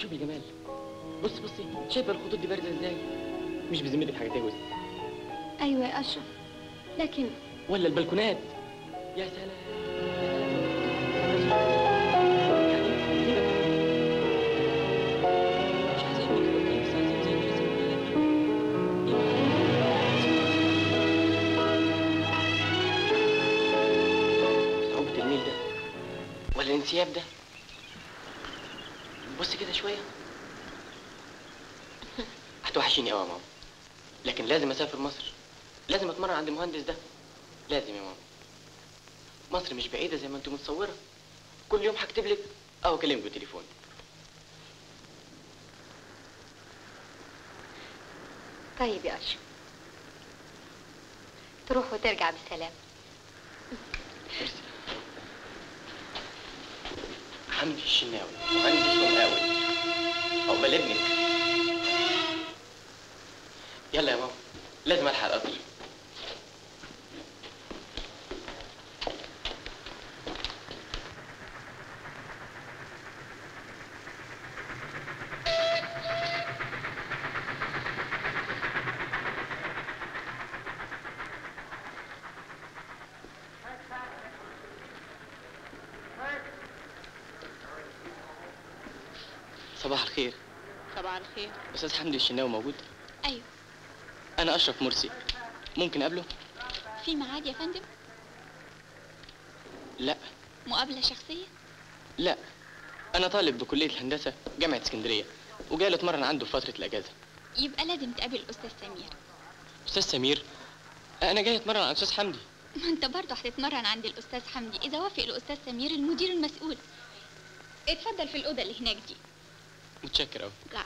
شوفي جمال بصي بصي شايفه الخطوط دي بارزه ازاي مش بذمتك حاجه تجوز ايوه يا اشرف لكن ولا البلكونات يا سلام مش عايزين نقول بس عايزين زي ما لازم صعوبة النيل ده ولا الانسياب ده بص كده شوية هتوحشيني قوي يا ماما لكن لازم اسافر مصر لازم اتمرن عند المهندس ده لازم يا ماما مصر مش بعيدة زي ما انت متصورة كل يوم هكتب لك او اكلمك بالتليفون طيب يا اشرف تروح وترجع بسلام حمدي الشناوي مهندس ومقاول عقبال ابنك يلا يا ماما لازم الحق القطر صباح الخير صباح الخير استاذ حمدي الشناوي موجود ايوه انا اشرف مرسي ممكن اقابله في ميعاد يا فندم لا مقابله شخصيه لا انا طالب بكليه الهندسه جامعه اسكندريه وجاي له اتمرن عنده في فتره الاجازه يبقى لازم تقابل الاستاذ سمير استاذ سمير انا جاي اتمرن على استاذ حمدي ما انت برضه هتتمرن عند الاستاذ حمدي اذا وافق الاستاذ سمير المدير المسؤول اتفضل في الاوضه اللي هناك دي متشكر قوي لا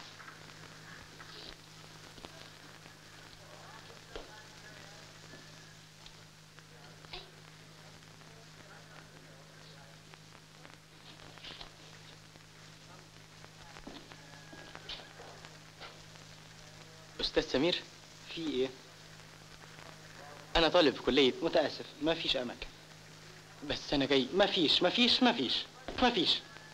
استاذ سمير في ايه؟ انا طالب في كليه متاسف ما فيش اماكن بس انا جاي ما فيش ما فيش ما فيش ما فيش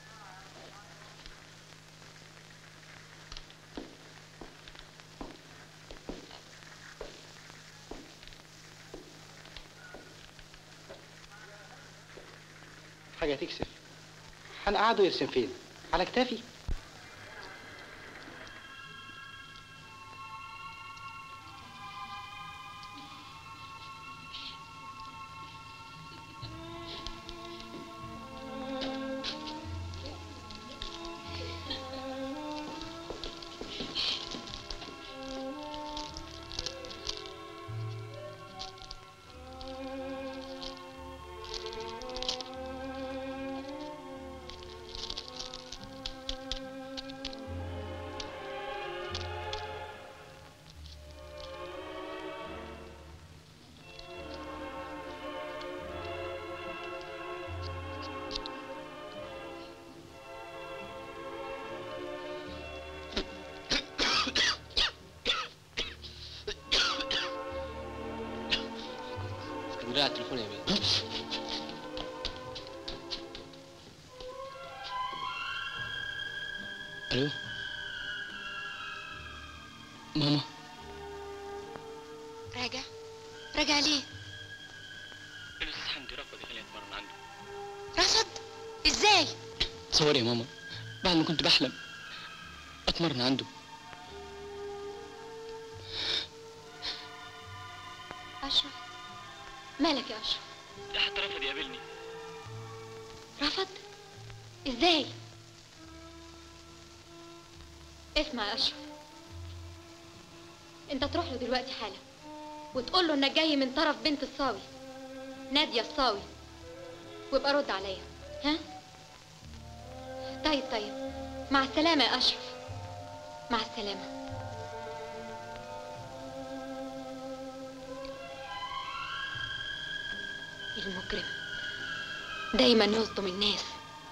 حاجة تكسف هنقعده يرسم فين؟ على كتافي؟ اسكندريه على التليفون يا بيه الو ماما راجع راجع ليه الاستاذ حمدي رفض يخليني اتمرن عنده رفض ازاي تصوري يا ماما بعد ما كنت بحلم اتمرن عنده اشرف مالك يا اشرف ده حتى رفض يقابلني رفض ازاي اسمع يا اشرف انت تروح له دلوقتي حالا وتقول له انك جاي من طرف بنت الصاوي ناديه الصاوي وابقى رد عليا ها طيب طيب مع السلامه يا اشرف مع السلامه المجرم دايما يصدم الناس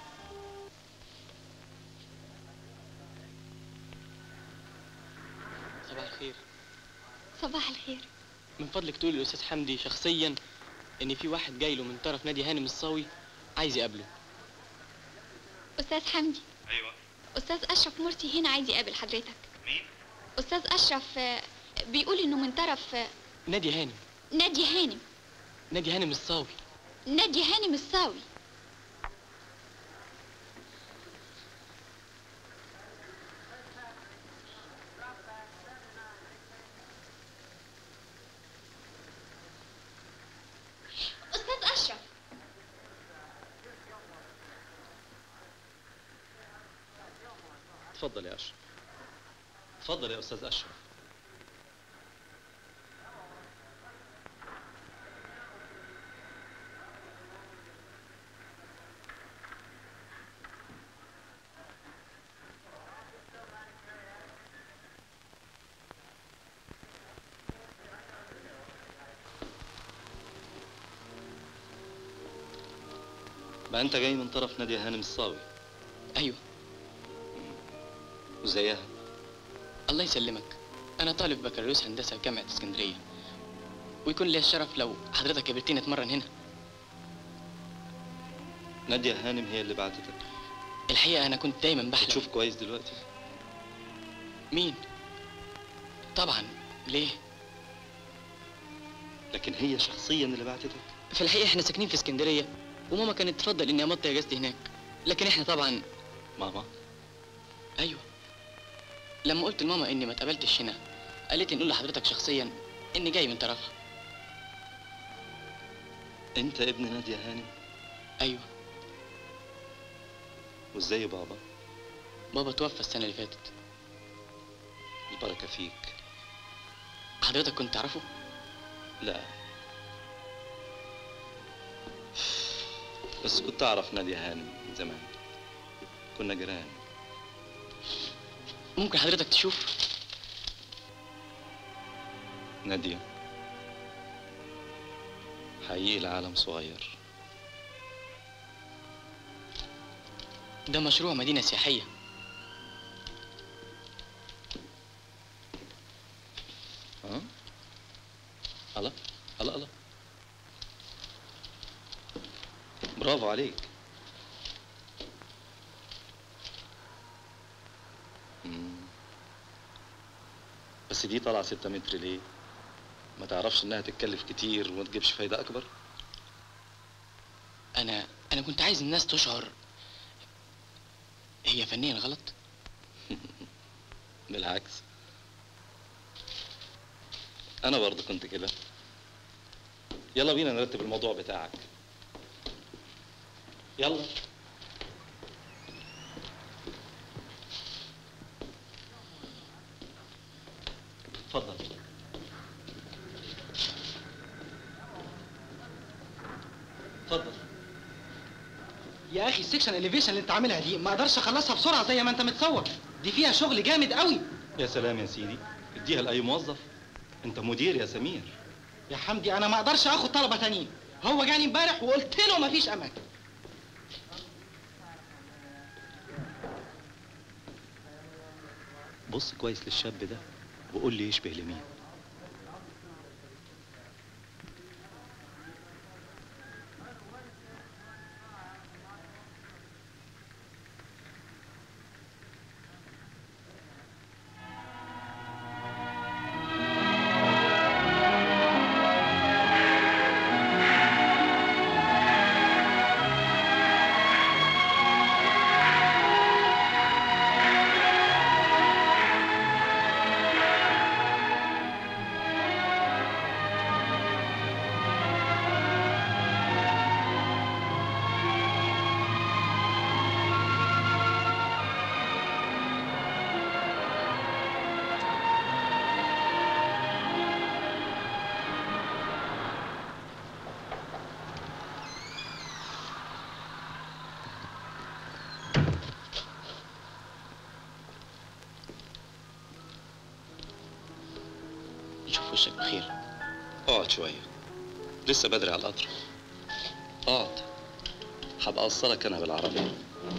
صباح الخير صباح الخير من فضلك تقولي للاستاذ حمدي شخصيا ان في واحد جاي له من طرف نادي هانم الصاوي عايز يقابله استاذ حمدي ايوه استاذ اشرف مرسي هنا عايز يقابل حضرتك مين؟ استاذ اشرف آه، بيقول انه من طرف آه، نادي هانم نادي هانم نادي هانم الصاوي نادي هانم الصاوي استاذ اشرف اتفضل يا اشرف اتفضل يا استاذ اشرف ما انت جاي من طرف نادي هانم الصاوي ايوه وزيها الله يسلمك انا طالب بكالوريوس هندسه في جامعه اسكندريه ويكون لي الشرف لو حضرتك قابلتني اتمرن هنا نادية هانم هي اللي بعتتك الحقيقه انا كنت دايما بحلم بتشوف كويس دلوقتي مين طبعا ليه لكن هي شخصيا اللي بعتتك في الحقيقه احنا ساكنين في اسكندريه وماما كانت تفضل اني امضي اجازتي هناك لكن احنا طبعا ماما ايوه لما قلت لماما اني ما اتقابلتش هنا قالت لي نقول لحضرتك شخصيا اني جاي من طرفها انت ابن نادية هانم ايوه وازاي بابا بابا توفى السنه اللي فاتت البركة فيك حضرتك كنت تعرفه لا بس كنت اعرف نادية هانم من زمان كنا جيران ممكن حضرتك تشوف نادية حقيقي العالم صغير ده مشروع مدينه سياحيه ها الله الله الله برافو عليك مم. بس دي طالعة ستة متر ليه؟ ما تعرفش انها تتكلف كتير وما تجيبش فايدة اكبر؟ انا انا كنت عايز الناس تشعر هي فنيا غلط بالعكس انا برضه كنت كده يلا بينا نرتب الموضوع بتاعك يلا اتفضل اتفضل يا اخي السكشن اليفيشن اللي انت عاملها دي ما اقدرش اخلصها بسرعه زي ما انت متصور دي فيها شغل جامد قوي يا سلام يا سيدي اديها لاي موظف انت مدير يا سمير يا حمدي انا ما اقدرش اخد طلبه تانيين هو جاني امبارح وقلت له مفيش اماكن بص كويس للشاب ده وقول لي يشبه لمين نشوف وشك بخير اقعد شوية لسه بدري على القطر اقعد هبقى اوصلك انا بالعربية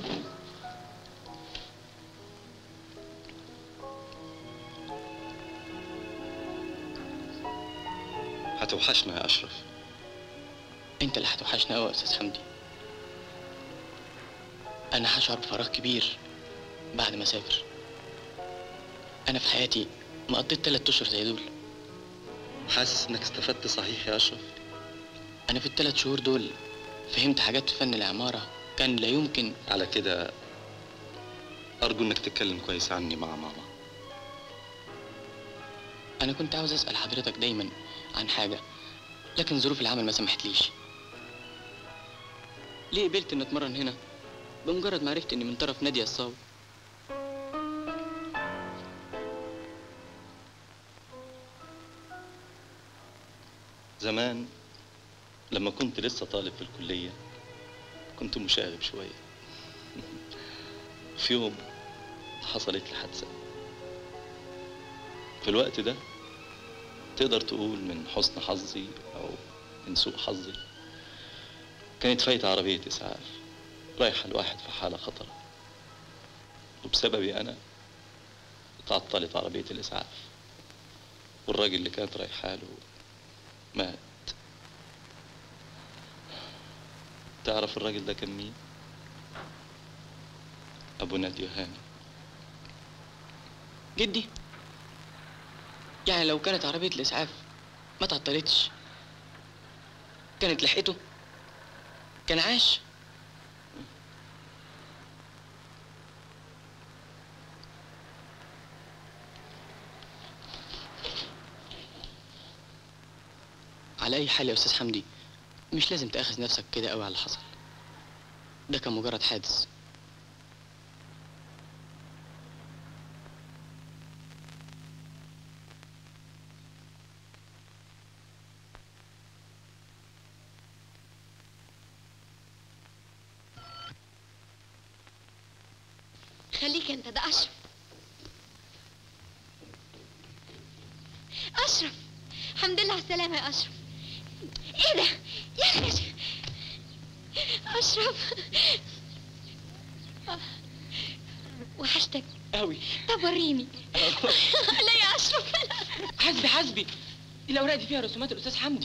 هتوحشنا يا اشرف انت اللي هتوحشنا قوي يا استاذ حمدي انا هشعر بفراغ كبير بعد ما اسافر انا في حياتي ما قضيت تلات اشهر زي دول حاسس انك استفدت صحيح يا اشرف انا في التلات شهور دول فهمت حاجات في فن العمارة كان لا يمكن على كده ارجو انك تتكلم كويس عني مع ماما انا كنت عاوز اسأل حضرتك دايما عن حاجة لكن ظروف العمل ما سمحتليش ليه قبلت اني اتمرن هنا بمجرد ما عرفت اني من طرف نادية الصاوي زمان لما كنت لسه طالب في الكلية كنت مشاغب شوية في يوم حصلت لي حادثة في الوقت ده تقدر تقول من حسن حظي أو من سوء حظي كانت فايتة عربية إسعاف رايحة لواحد في حالة خطرة وبسببي أنا تعطلت عربية الإسعاف والراجل اللي كانت رايحة له مات تعرف الراجل ده كان مين؟ أبو نادية هاني جدي يعني لو كانت عربية الإسعاف ما تعطلتش كانت لحقته كان عاش على أي حال يا أستاذ حمدي مش لازم تأخذ نفسك كده قوي على اللي حصل ده كان مجرد حادث خليك انت ده اشرف اشرف الحمد لله على السلامه يا اشرف ايه ده يا اخي يا ش- اشرف آه. وحشتك قوي طب وريني لا يا اشرف حسبي حسبي دي الأوراق دي فيها رسومات الأستاذ حمدي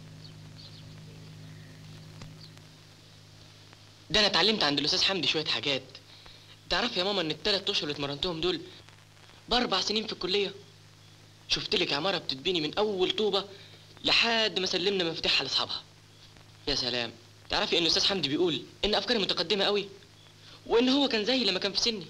ده أنا اتعلمت عند الأستاذ حمدي شوية حاجات تعرف يا ماما إن التلات أشهر اللي اتمرنتهم دول بأربع سنين في الكلية شفت لك عمارة بتتبني من أول طوبة لحد ما سلمنا مفاتيحها لأصحابها يا سلام تعرفي إن الأستاذ حمدي بيقول إن أفكاري متقدمة قوي وإن هو كان زيي لما كان في سني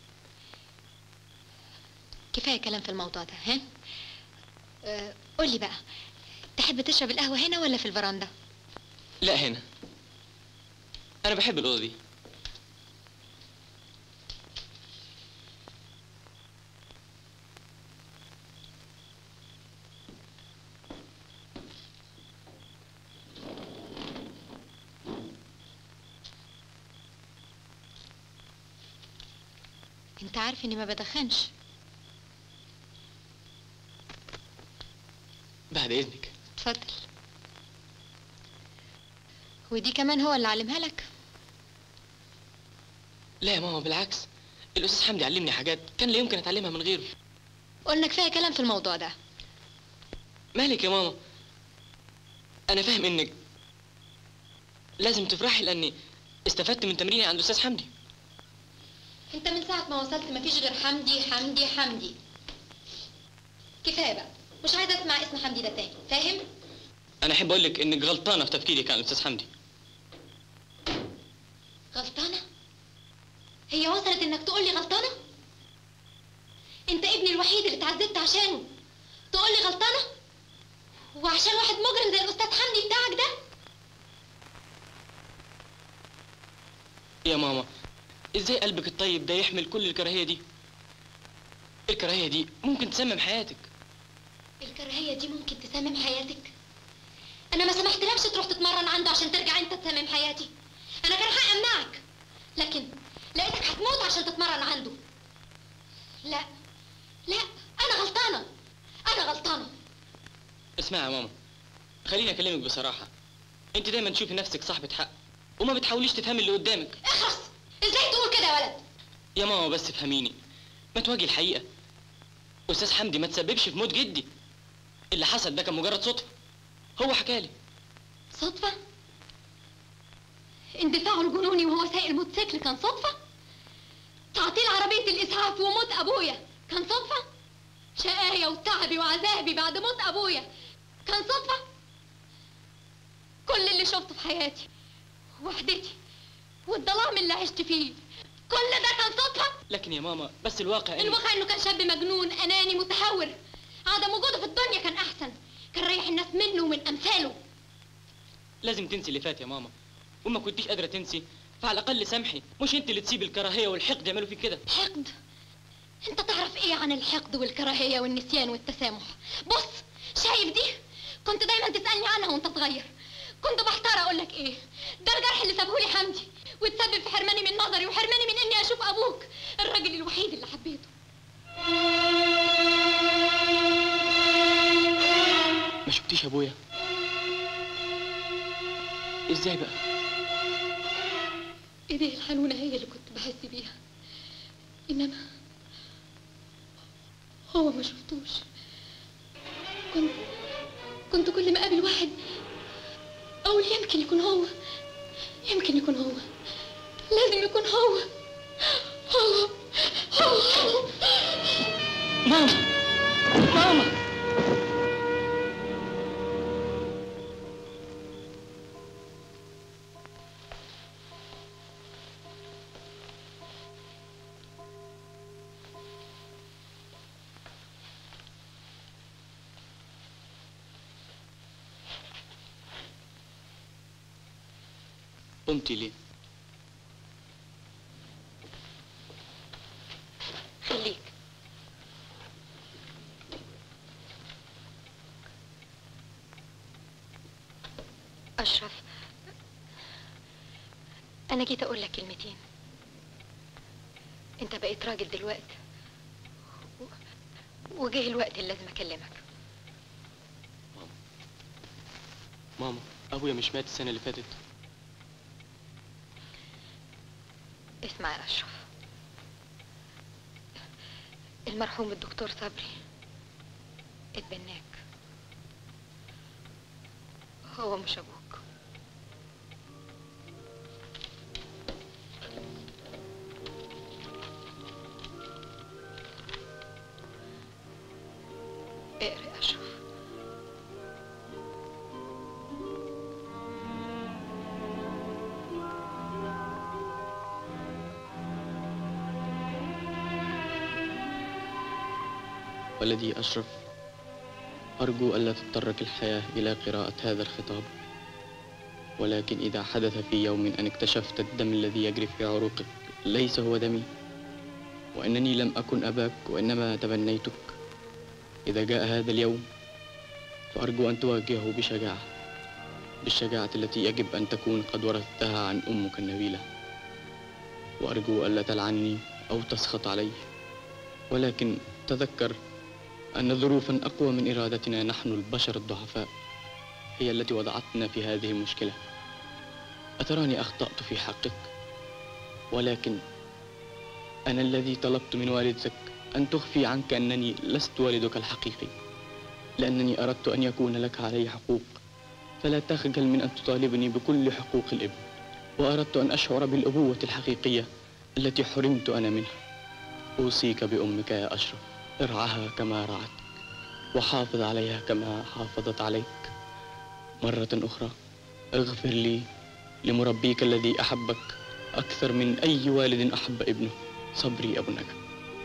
كفايه كلام في الموضوع ده ها أه قولي بقى تحب تشرب القهوه هنا ولا في الفرندا لا هنا أنا بحب الأوضة دي انت عارف اني ما بدخنش بعد إذنك اتفضل ودي كمان هو اللي علمها لك لا يا ماما بالعكس الأستاذ حمدي علمني حاجات كان لا يمكن أتعلمها من غيره قلنا كفايه كلام في الموضوع ده مالك يا ماما انا فاهم انك لازم تفرحي لاني استفدت من تمريني عند الاستاذ حمدي انت من ساعه ما وصلت مفيش غير حمدي حمدي حمدي كفايه بقى مش عايزه اسمع اسم حمدي ده تاني فاهم انا احب اقول لك انك غلطانه في تفكيرك عن الاستاذ حمدي غلطانه هي وصلت انك تقول لي غلطانه انت ابني الوحيد اللي اتعذبت عشانه تقول لي غلطانه وعشان واحد مجرم زي الاستاذ حمدي بتاعك ده يا ماما ازاي قلبك الطيب ده يحمل كل الكراهيه دي الكراهيه دي ممكن تسمم حياتك الكراهيه دي ممكن تسمم حياتك انا ما سمحتلكش تروح تتمرن عنده عشان ترجع انت تسمم حياتي انا كان حقي امنعك لكن لقيتك هتموت عشان تتمرن عنده لا لا انا غلطانه انا غلطانه اسمعي يا ماما خليني اكلمك بصراحه انت دايما تشوفي نفسك صاحبه حق وما بتحاوليش تفهمي اللي قدامك اخرس ازاي تقول كده يا ولد يا ماما بس افهميني ما تواجهي الحقيقه استاذ حمدي ما تسببش في موت جدي اللي حصل ده كان مجرد صدفه هو حكالي صدفه اندفاعه الجنوني وهو سايق الموتوسيكل كان صدفه تعطيل عربية الإسعاف وموت أبويا كان صدفة؟ شقايا وتعبي وعذابي بعد موت أبويا كان صدفة؟ كل اللي شفته في حياتي وحدتي والظلام اللي عشت فيه كل ده كان صدفة؟ لكن يا ماما بس الواقع إن... الواقع انه كان شاب مجنون اناني متهور عدم وجوده في الدنيا كان احسن كان ريح الناس منه ومن امثاله لازم تنسي اللي فات يا ماما وما كنتيش قادرة تنسي فعلى الأقل سامحي مش أنت اللي تسيبي الكراهية والحقد يعملوا فيك كده حقد انت تعرف ايه عن الحقد والكراهيه والنسيان والتسامح بص شايف دي كنت دايما تسالني عنها وانت صغير كنت بحتار اقول لك ايه ده الجرح اللي سابهولي حمدي وتسبب في حرماني من نظري وحرماني من اني اشوف ابوك الراجل الوحيد اللي حبيته ما شفتيش أبويا إزاي بقى؟ ايديه الحنونه هي اللي كنت بحس بيها انما هو ما شفتوش كنت كنت كل ما اقابل واحد اقول يمكن يكون هو يمكن يكون هو لازم يكون هو هو هو ماما ماما قمتي ليه؟ خليك أشرف أنا جيت أقول لك كلمتين أنت بقيت راجل دلوقتي و- وجه الوقت اللي لازم أكلمك ماما أبويا مش مات السنة اللي فاتت اسمع يا أشرف المرحوم الدكتور صبري اتبناك هو مش أبوك اقرأ يا أشرف ولدي أشرف أرجو ألا تتطرق الحياة إلى قراءة هذا الخطاب ولكن إذا حدث في يوم أن اكتشفت الدم الذي يجري في عروقك ليس هو دمي وأنني لم أكن أباك وإنما تبنيتك إذا جاء هذا اليوم فأرجو أن تواجهه بشجاعة بالشجاعة التي يجب أن تكون قد ورثتها عن أمك النبيلة وأرجو ألا تلعني أو تسخط علي ولكن تذكر أن ظروفا أقوى من إرادتنا نحن البشر الضعفاء هي التي وضعتنا في هذه المشكلة أتراني أخطأت في حقك ولكن أنا الذي طلبت من والدتك أن تخفي عنك أنني لست والدك الحقيقي لأنني أردت أن يكون لك علي حقوق فلا تخجل من أن تطالبني بكل حقوق الابن وأردت أن أشعر بالأبوة الحقيقية التي حرمت أنا منها أوصيك بأمك يا أشرف ارعاها كما رعتك وحافظ عليها كما حافظت عليك مرة أخرى اغفر لي لمربيك الذي أحبك أكثر من أي والد أحب ابنه صبري أبو نجم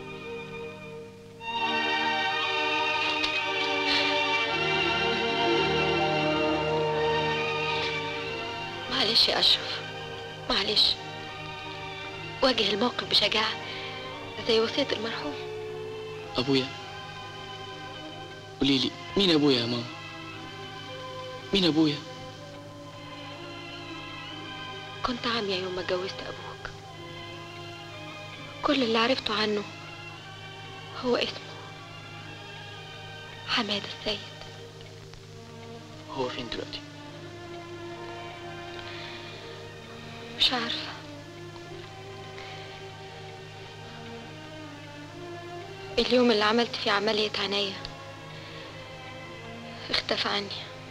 معلش يا أشرف معلش واجه الموقف بشجاعة زي وصية المرحوم أبويا قولي لي مين أبويا يا ماما مين أبويا كنت عامية يوم ما اتجوزت أبوك كل اللي عرفته عنه هو اسمه حماد السيد هو فين دلوقتي مش عارفة اليوم اللي عملت فيه عملية عناية اختفى عني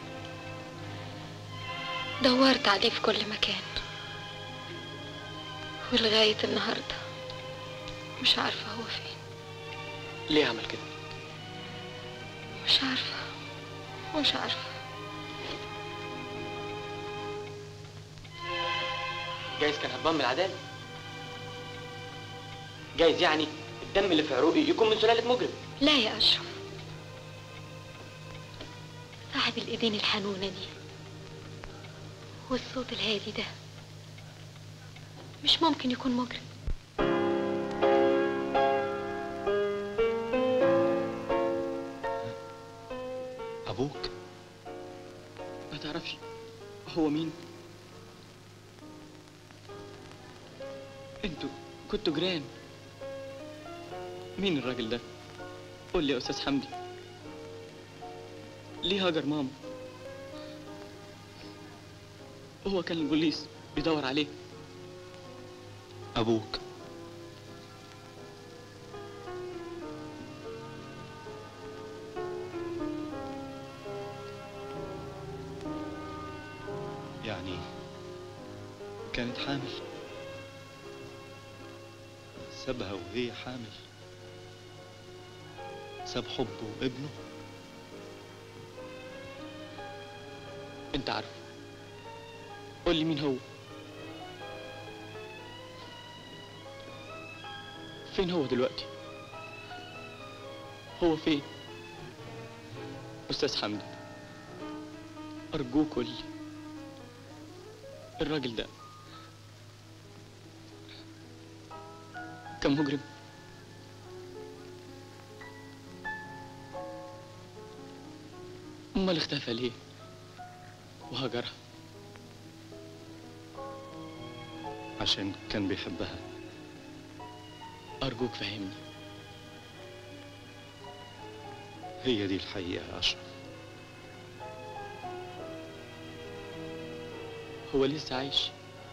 دورت عليه في كل مكان ولغاية النهاردة مش عارفة هو فين ليه عمل كده مش عارفة مش عارفة جايز كان هربان من العدالة جايز يعني الدم اللي في عروقي يكون من سلالة مجرم لا يا أشرف صاحب الإيدين الحنونة دي والصوت الهادي ده مش ممكن يكون مجرم أبوك ما تعرفش هو مين انتوا كنتوا جيران مين الراجل ده قول لي يا استاذ حمدي ليه هاجر ماما هو كان البوليس بيدور عليه أبوك يعني كانت حامل سابها وهي حامل ساب حبه وابنه انت عارف قول لي مين هو فين هو دلوقتي هو فين استاذ حمدي ارجوك قول لي الراجل ده كان مجرم امال اختفى ليه وهجرها عشان كان بيحبها ارجوك فهمني هي دي الحقيقة يا أشرف هو لسه عايش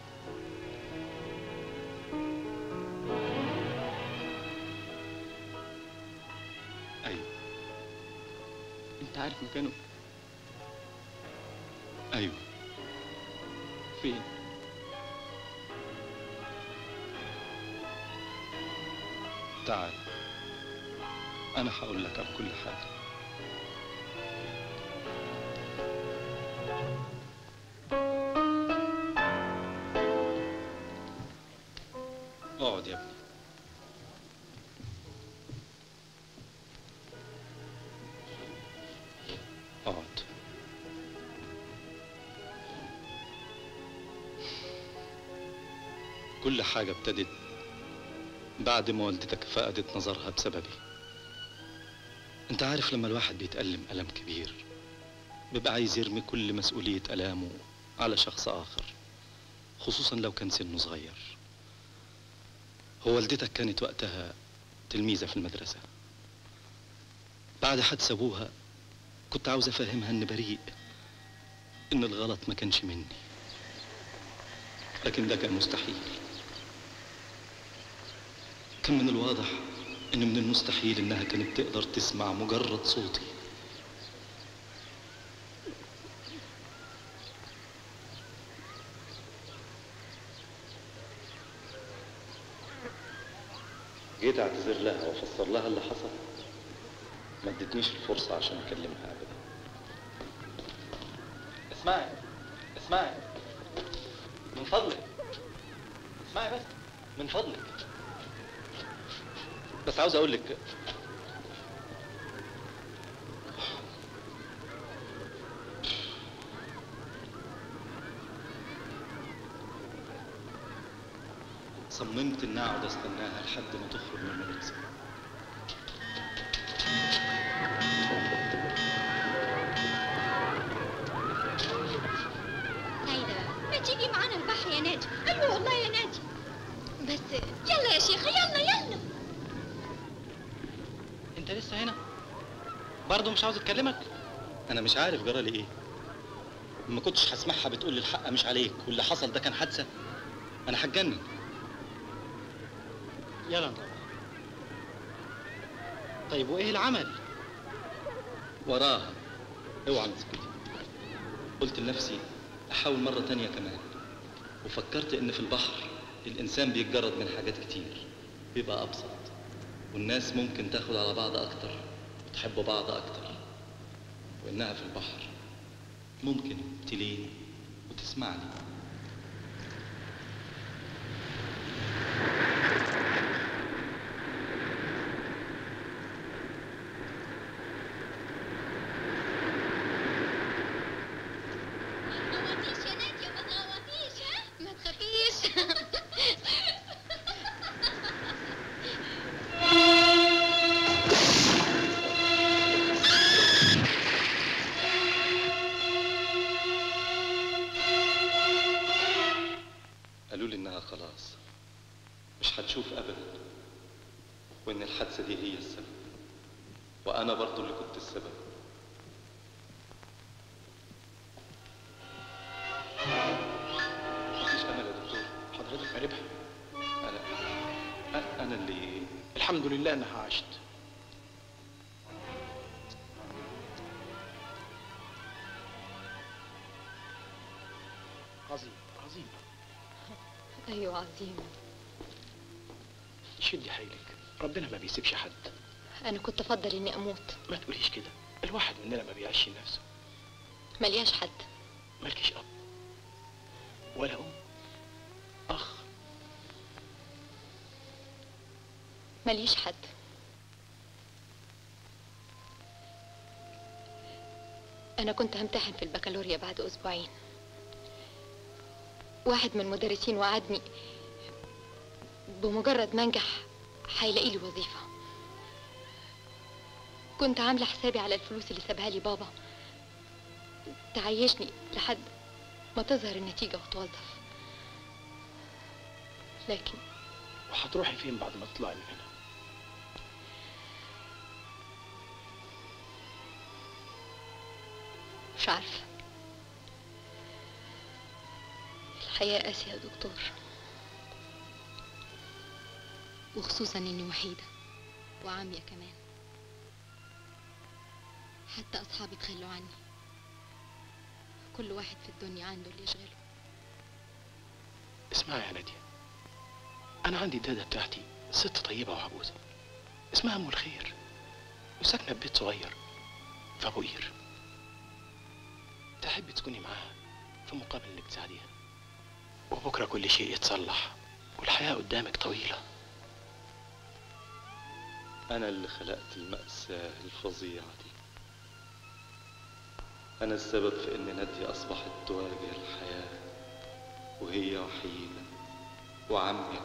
أيوة انت عارف مكانه أيوة فين تعال أنا هقول لك على كل حاجة اقعد يا ابني اقعد كل حاجة ابتدت بعد ما والدتك فقدت نظرها بسببي انت عارف لما الواحد بيتألم ألم كبير بيبقى عايز يرمي كل مسؤولية ألامه على شخص آخر خصوصا لو كان سنه صغير هو والدتك كانت وقتها تلميذة في المدرسة بعد حادث أبوها كنت عاوز أفهمها إن بريء إن الغلط ما كانش مني لكن ده كان مستحيل كان من الواضح إن من المستحيل إنها كانت تقدر تسمع مجرد صوتي جيت اعتذر لها وافسر لها اللي حصل ما ادتنيش الفرصة عشان اكلمها ابدا اسمعي اسمعي من فضلك اسمعي بس من فضلك بس عاوز اقول لك صممت اني اقعد استناها لحد ما تخرج من المدرسه سعيدة ما تيجي معانا البحر يا ناجي أيوة والله يا ناجي بس يلا يا شيخة يلا يلا انت لسه هنا برضه مش عاوز اتكلمك انا مش عارف جرى لي ايه ما كنتش هسمعها بتقول لي الحق مش عليك واللي حصل ده كان حادثه انا هتجنن يلا نروح طيب وايه العمل وراها اوعى تسكتي قلت لنفسي احاول مره تانية كمان وفكرت ان في البحر الانسان بيتجرد من حاجات كتير بيبقى ابسط والناس ممكن تاخد على بعض أكتر وتحب بعض أكتر وإنها في البحر ممكن تلين وتسمعني غواطيش يا نادية ما تغوطيش ها ما تخافيش قالوا لي إنها خلاص مش هتشوف أبدا وإن الحادثة دي هي السبب وأنا برضو اللي كنت السبب مفيش أمل يا دكتور حضرتك قريبها أنا أنا- أنا اللي الحمد لله انها عاشت عظيم عظيم ايوه عظيم شدي حيلك ربنا ما بيسيبش حد انا كنت افضل اني اموت ما تقوليش كده الواحد مننا ما بيعيش نفسه ملياش حد مالكيش اب ولا ام اخ ماليش حد انا كنت همتحن في البكالوريا بعد اسبوعين واحد من المدرسين وعدني بمجرد ما انجح هيلاقي لي وظيفه كنت عامله حسابي على الفلوس اللي سابها لي بابا تعيشني لحد ما تظهر النتيجه وتوظف لكن وهتروحي فين بعد ما تطلعي من هنا مش عارفة الحياة قاسية يا دكتور وخصوصا اني وحيدة وعامية كمان حتى اصحابي تخلوا عني كل واحد في الدنيا عنده اللي يشغله اسمعي يا نادية أنا عندي الدادة بتاعتي ست طيبة وعجوزة اسمها أم الخير وساكنة في بيت صغير في أبو قير تحبي تكوني معاها في مقابل إنك تساعديها وبكرة كل شيء يتصلح والحياة قدامك طويلة أنا اللي خلقت المأساة الفظيعة دي أنا السبب في إن نادية أصبحت تواجه الحياة وهي وحيدة وعمية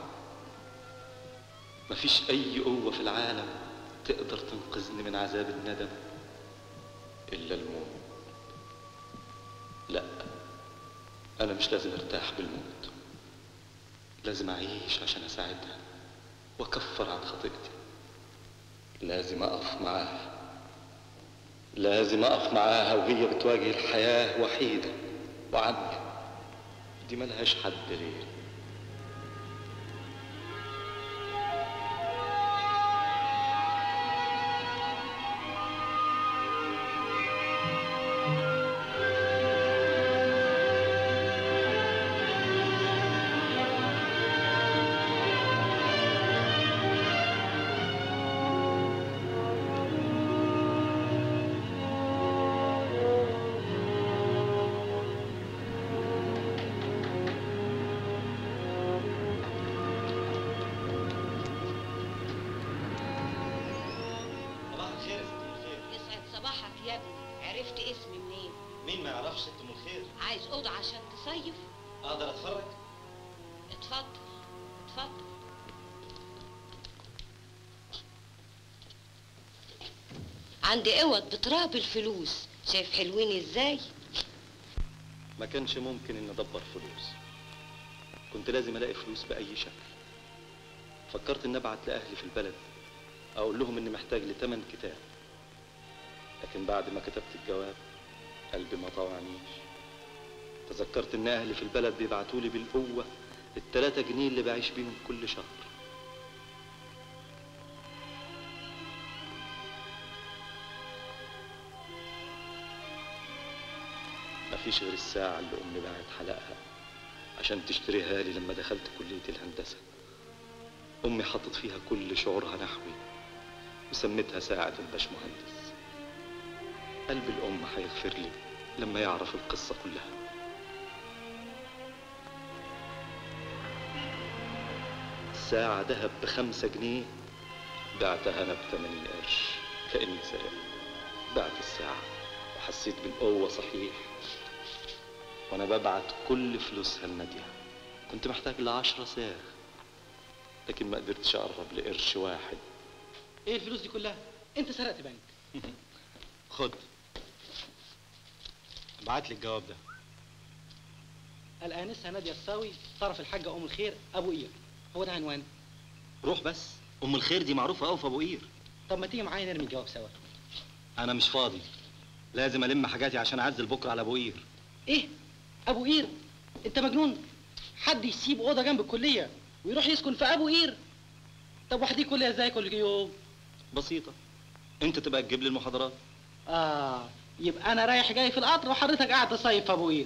مفيش أي قوة في العالم تقدر تنقذني من عذاب الندم إلا الموت لا أنا مش لازم أرتاح بالموت لازم أعيش عشان أساعدها وأكفر عن خطيئتي لازم أقف معاها لازم أقف معاها وهي بتواجه الحياة وحيدة وعمية دي ملهاش حد غيري صباح الخير يا ست الخير يسعد صباحك يا ابني عرفت اسمي منين مين ما يعرفش ست ام الخير عايز اوضه عشان تصيف اقدر اتفرج اتفضل اتفضل عندي اوض بتراب الفلوس شايف حلوين ازاي ما كانش ممكن إن أدبر فلوس كنت لازم ألاقي فلوس بأي شكل فكرت إن أبعت لأهلي في البلد أقول لهم إني محتاج لتمن كتاب لكن بعد ما كتبت الجواب قلبي ما طوعنيش تذكرت إن أهلي في البلد بيبعتولي بالقوة التلاتة جنيه اللي بعيش بيهم كل شهر مفيش غير الساعة اللي أمي باعت حلقها عشان تشتريها لي لما دخلت كلية الهندسة أمي حطت فيها كل شعورها نحوي وسمتها ساعة الباشمهندس قلب الأم هيغفر لي لما يعرف القصة كلها ساعة دهب بخمسة جنيه بعتها أنا بثمانين قرش كأني سارق بعت الساعة وحسيت بالقوة صحيح وأنا ببعت كل فلوسها لنادية كنت محتاج لعشرة ساغ لكن ما قدرتش أقرب لقرش واحد ايه الفلوس دي كلها انت سرقت بنك خد ابعت لي الجواب ده الانسه ناديه الصاوي طرف الحاجه ام الخير ابو قير هو ده عنوان روح بس ام الخير دي معروفه قوي في ابو قير طب ما تيجي معايا نرمي الجواب سوا انا مش فاضي لازم الم حاجاتي عشان اعزل بكره على ابو قير ايه ابو قير انت مجنون حد يسيب اوضه جنب الكليه ويروح يسكن في ابو قير طب وحدي كليه ازاي كل يوم بسيطه انت تبقى تجيب لي المحاضرات اه يبقى انا رايح جاي في القطر وحضرتك قاعد تصيف في ابو قير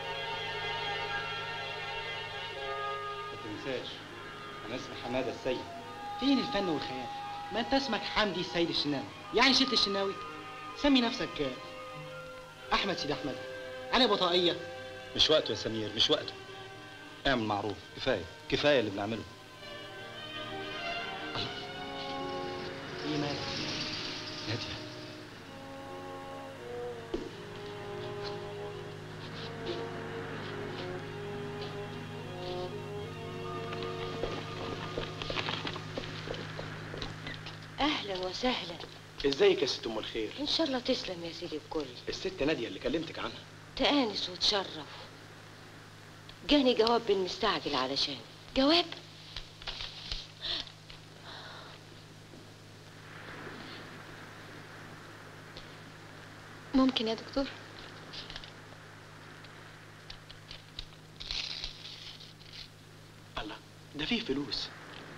ما تنساش انا اسمي حماده السيد فين الفن والخيال ما انت اسمك حمدي السيد الشناوي يعني شلت الشناوي سمي نفسك آه، احمد سيدي احمد انا بطاقيه مش وقته يا سمير مش وقته اعمل معروف كفايه كفايه اللي بنعمله ايه مالك ناديه اهلا وسهلا ازيك يا ست ام الخير ان شاء الله تسلم يا سيدي الكل الست ناديه اللي كلمتك عنها تآنس وتشرف جاني جواب بالمستعجل علشان جواب ممكن يا دكتور الله ده فيه فلوس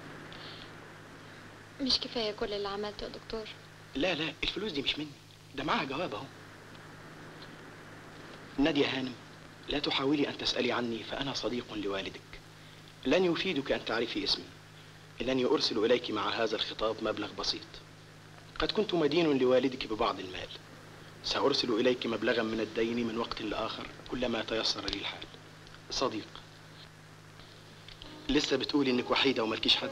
مش كفايه كل اللي عملته يا دكتور لا لا الفلوس دي مش مني ده معاها جواب اهو نادية هانم لا تحاولي أن تسألي عني فأنا صديق لوالدك لن يفيدك أن تعرفي اسمي إنني أرسل إليك مع هذا الخطاب مبلغ بسيط قد كنت مدين لوالدك ببعض المال سأرسل إليك مبلغا من الدين من وقت لآخر كلما تيسر لي الحال صديق لسه بتقولي إنك وحيدة وملكيش حد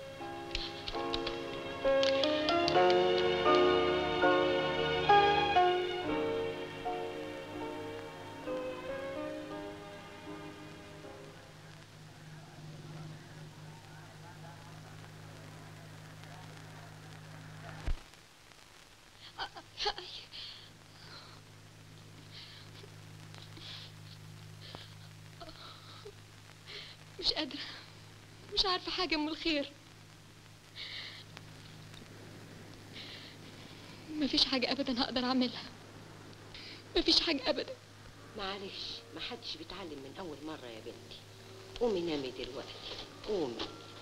مش قادرة مش عارفة حاجة من الخير مفيش حاجة أبدا هقدر أعملها مفيش حاجة أبدا معلش محدش بيتعلم من اول مره يا بنتي قومي نامي دلوقتي قومي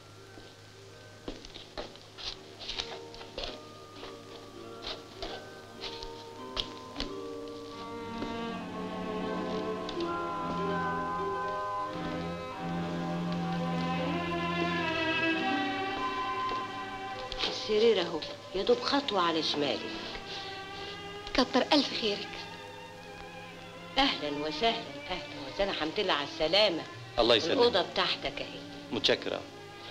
السرير اهو يا دوب خطوه على شمالك كتر ألف خيرك اهلا وسهلا اهلا وسهلا الحمد لله على السلامه الله يسلمك الاوضه بتاعتك اهي متشكر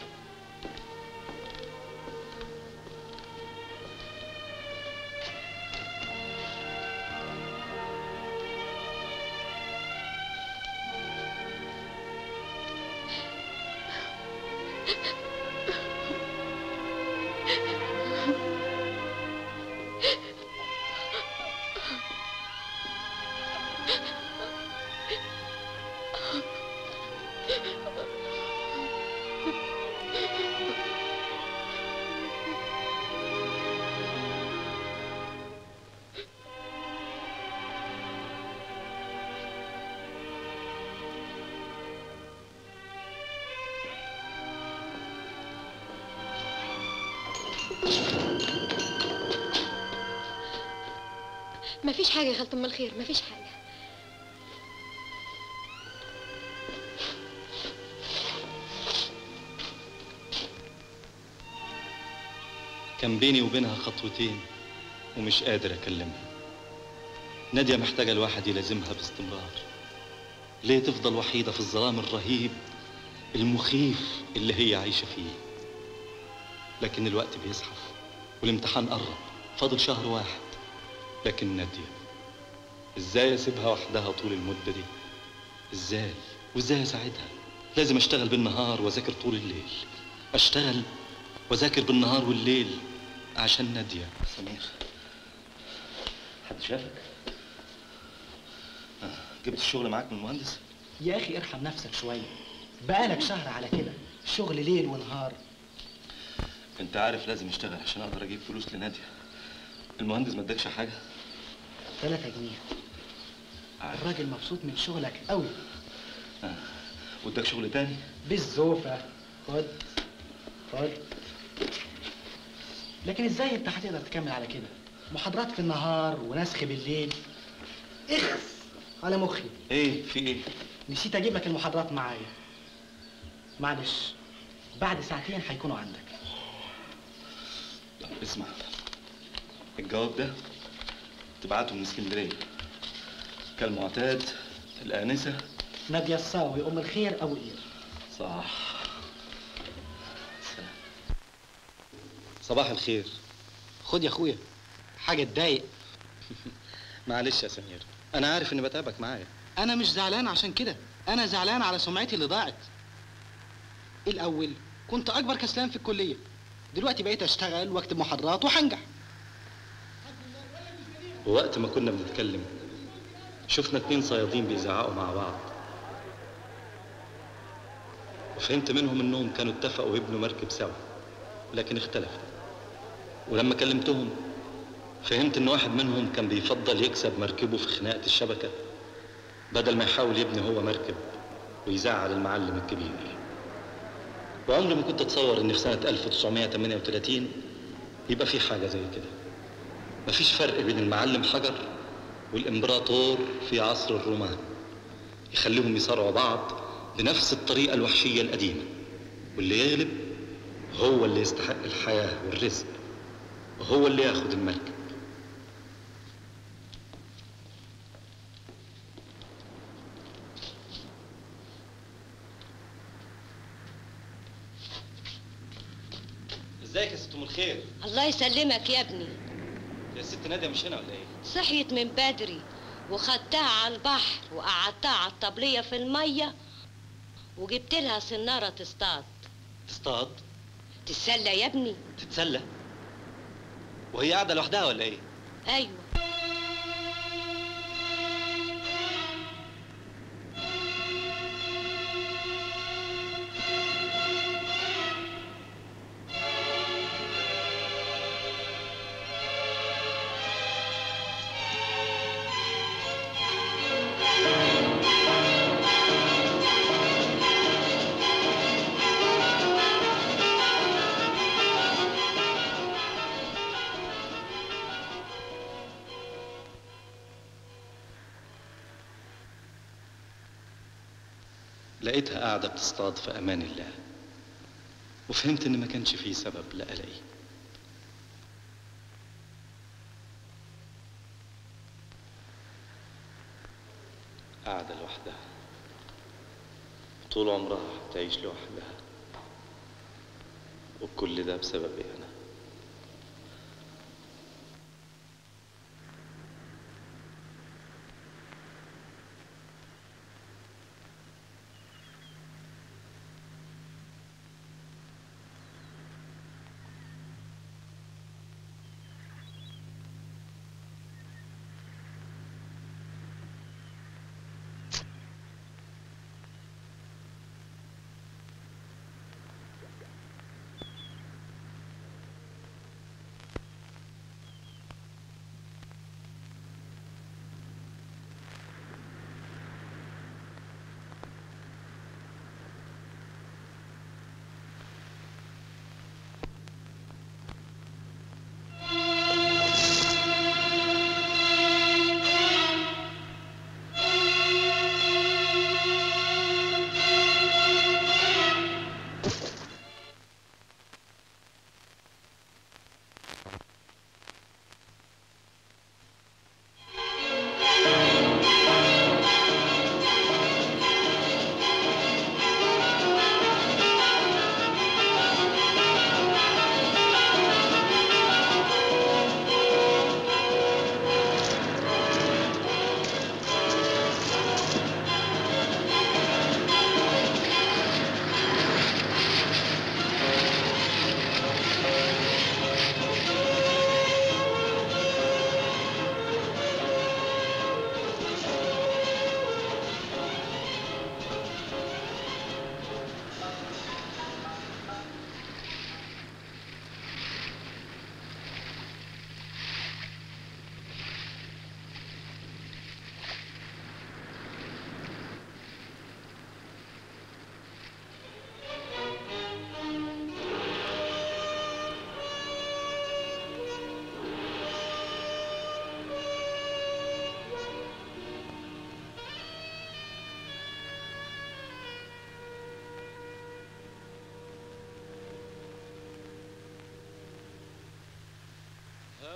مفيش حاجة يا خالة أم الخير مفيش حاجة كان بيني وبينها خطوتين ومش قادر أكلمها نادية محتاجة الواحد يلازمها باستمرار ليه تفضل وحيدة في الظلام الرهيب المخيف اللي هي عايشة فيه لكن الوقت بيزحف والامتحان قرب فاضل شهر واحد لكن نادية ازاي اسيبها وحدها طول المدة دي ازاي وازاي اساعدها لازم اشتغل بالنهار واذاكر طول الليل اشتغل واذاكر بالنهار والليل عشان نادية سمير حد شافك؟ آه، جبت الشغل معاك من المهندس؟ يا اخي ارحم نفسك شويه بقالك شهر على كده شغل ليل ونهار انت عارف لازم اشتغل عشان اقدر اجيب فلوس لنادية المهندس ما ادكش حاجة؟ 3 جنيه الراجل مبسوط من شغلك قوي آه. واداك شغل تاني؟ بالزوفه خد خد لكن ازاي انت هتقدر تكمل على كده محاضرات في النهار ونسخ بالليل اخس على مخي ايه في ايه؟ نسيت اجيب لك المحاضرات معايا معلش بعد ساعتين هيكونوا عندك طب اسمع الجواب ده تبعته من اسكندرية كالمعتاد الآنسة نادية الصاوي ام الخير ابو قير صح صباح الخير خد يا اخويا حاجه تضايق معلش يا سمير انا عارف اني بتعبك معايا انا مش زعلان عشان كده انا زعلان على سمعتي اللي ضاعت الاول كنت اكبر كسلان في الكليه دلوقتي بقيت اشتغل واكتب محاضرات وهنجح ووقت ما كنا بنتكلم شفنا اتنين صيادين بيزعقوا مع بعض وفهمت منهم انهم كانوا اتفقوا يبنوا مركب سوا لكن اختلفوا ولما كلمتهم فهمت ان واحد منهم كان بيفضل يكسب مركبه في خناقة الشبكة بدل ما يحاول يبني هو مركب ويزعل المعلم الكبير وعمري ما كنت اتصور ان في سنة 1938 يبقى في حاجة زي كده مفيش فرق بين المعلم حجر والامبراطور في عصر الرومان يخليهم يصارعوا بعض بنفس الطريقة الوحشية القديمة واللي يغلب هو اللي يستحق الحياة والرزق وهو اللي ياخد المركب ازيك يا ست ام الخير الله يسلمك يا ابني يا ست ناديه مش هنا ولا ايه صحيت من بدري وخدتها على البحر وقعدتها على الطبلية في المية وجبت لها سنارة تصطاد تصطاد تتسلى يا ابني تتسلى وهي قاعده لوحدها ولا ايه ايوه لقيتها قاعده بتصطاد في امان الله وفهمت ان ما كانش فيه سبب لقلقي قاعده لوحدها طول عمرها هتعيش لوحدها وكل ده بسببي انا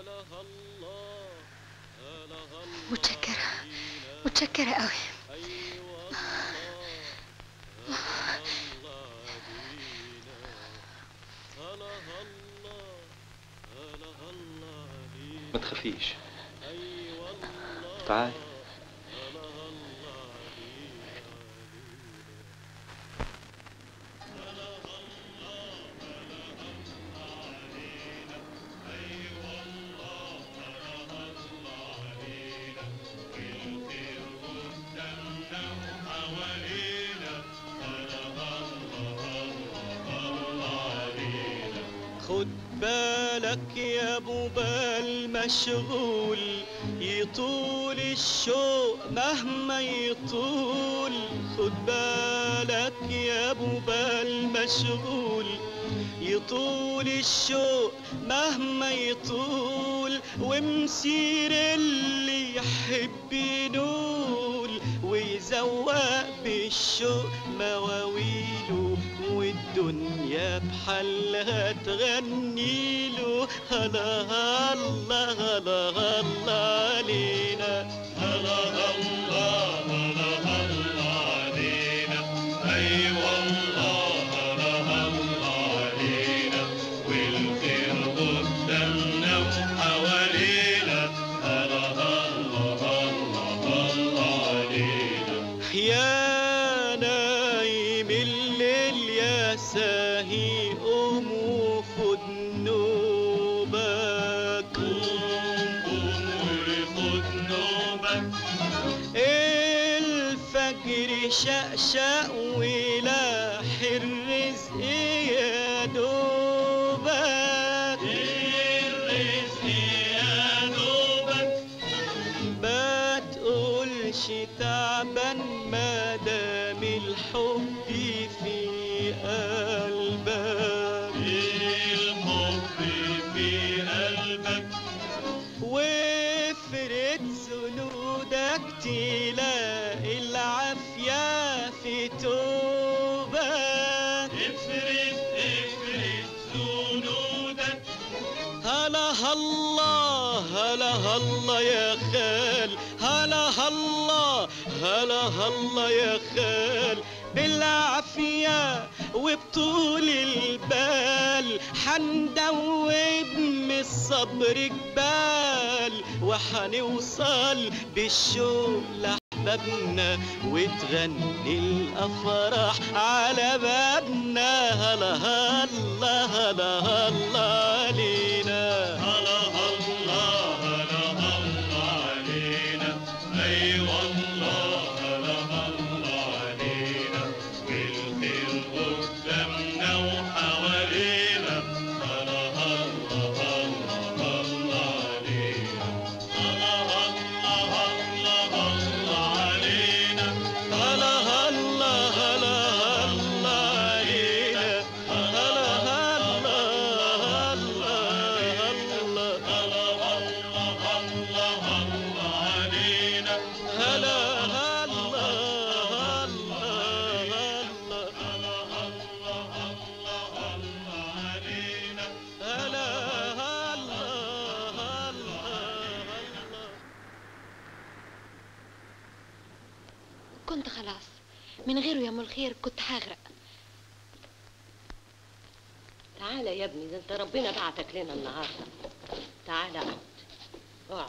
متشكرة متشكرة قوي ما تخافيش تعالي خد بالك يا ابو بال مشغول يطول الشوق مهما يطول خد بالك يا ابو بال مشغول يطول الشوق مهما يطول ومسير اللي يحب ينول ويزوق بالشوق مواويله والدنيا بحالها تغنيله هلا هلا هلا هلا علينا هلا هلا هلا هلا علينا اي والله هلا هلا علينا والخير قدامنا وحوالينا هلا هلا هلا هلا علينا يا نايم الليل يا ساهي قوم وخد نوبك قوم وخد نوبك الفجر شقشق ولاح الرزق يا دوبك الرزق يا دوبك ما تقولش تعبان ما دام الحب في قلبك الحب في قلبك وافرد سنودك تلاقي العافية في توبك افرد افرد سنودك هلا هلا هلا هلا يا خال هلا هلا هلا هلا يا خال بالعافية وبطول البال حندوب من الصبر جبال وحنوصل بالشوق لأحبابنا وتغني الأفراح على بابنا هلا هلا هلا هلا علينا هلا هلا هلا هلا علينا أي والله هلا هلا علينا والخير قدامنا وحوالينا هلا هلا هلا هلا علينا هلا هلا هلا هلا علينا هلا هلا هلا هلا علينا هلا هلا هلا هلا هلا هلا هلا هلا علينا هلا هلا هلا هلا هلا هلا هلا هلا علينا هلا هلا هلا هلا كنت خلاص من غيره يا ام الخير كنت هغرق تعالى يا ابني ده انت ربنا بعتك لنا النهارده تعالى اقعد اقعد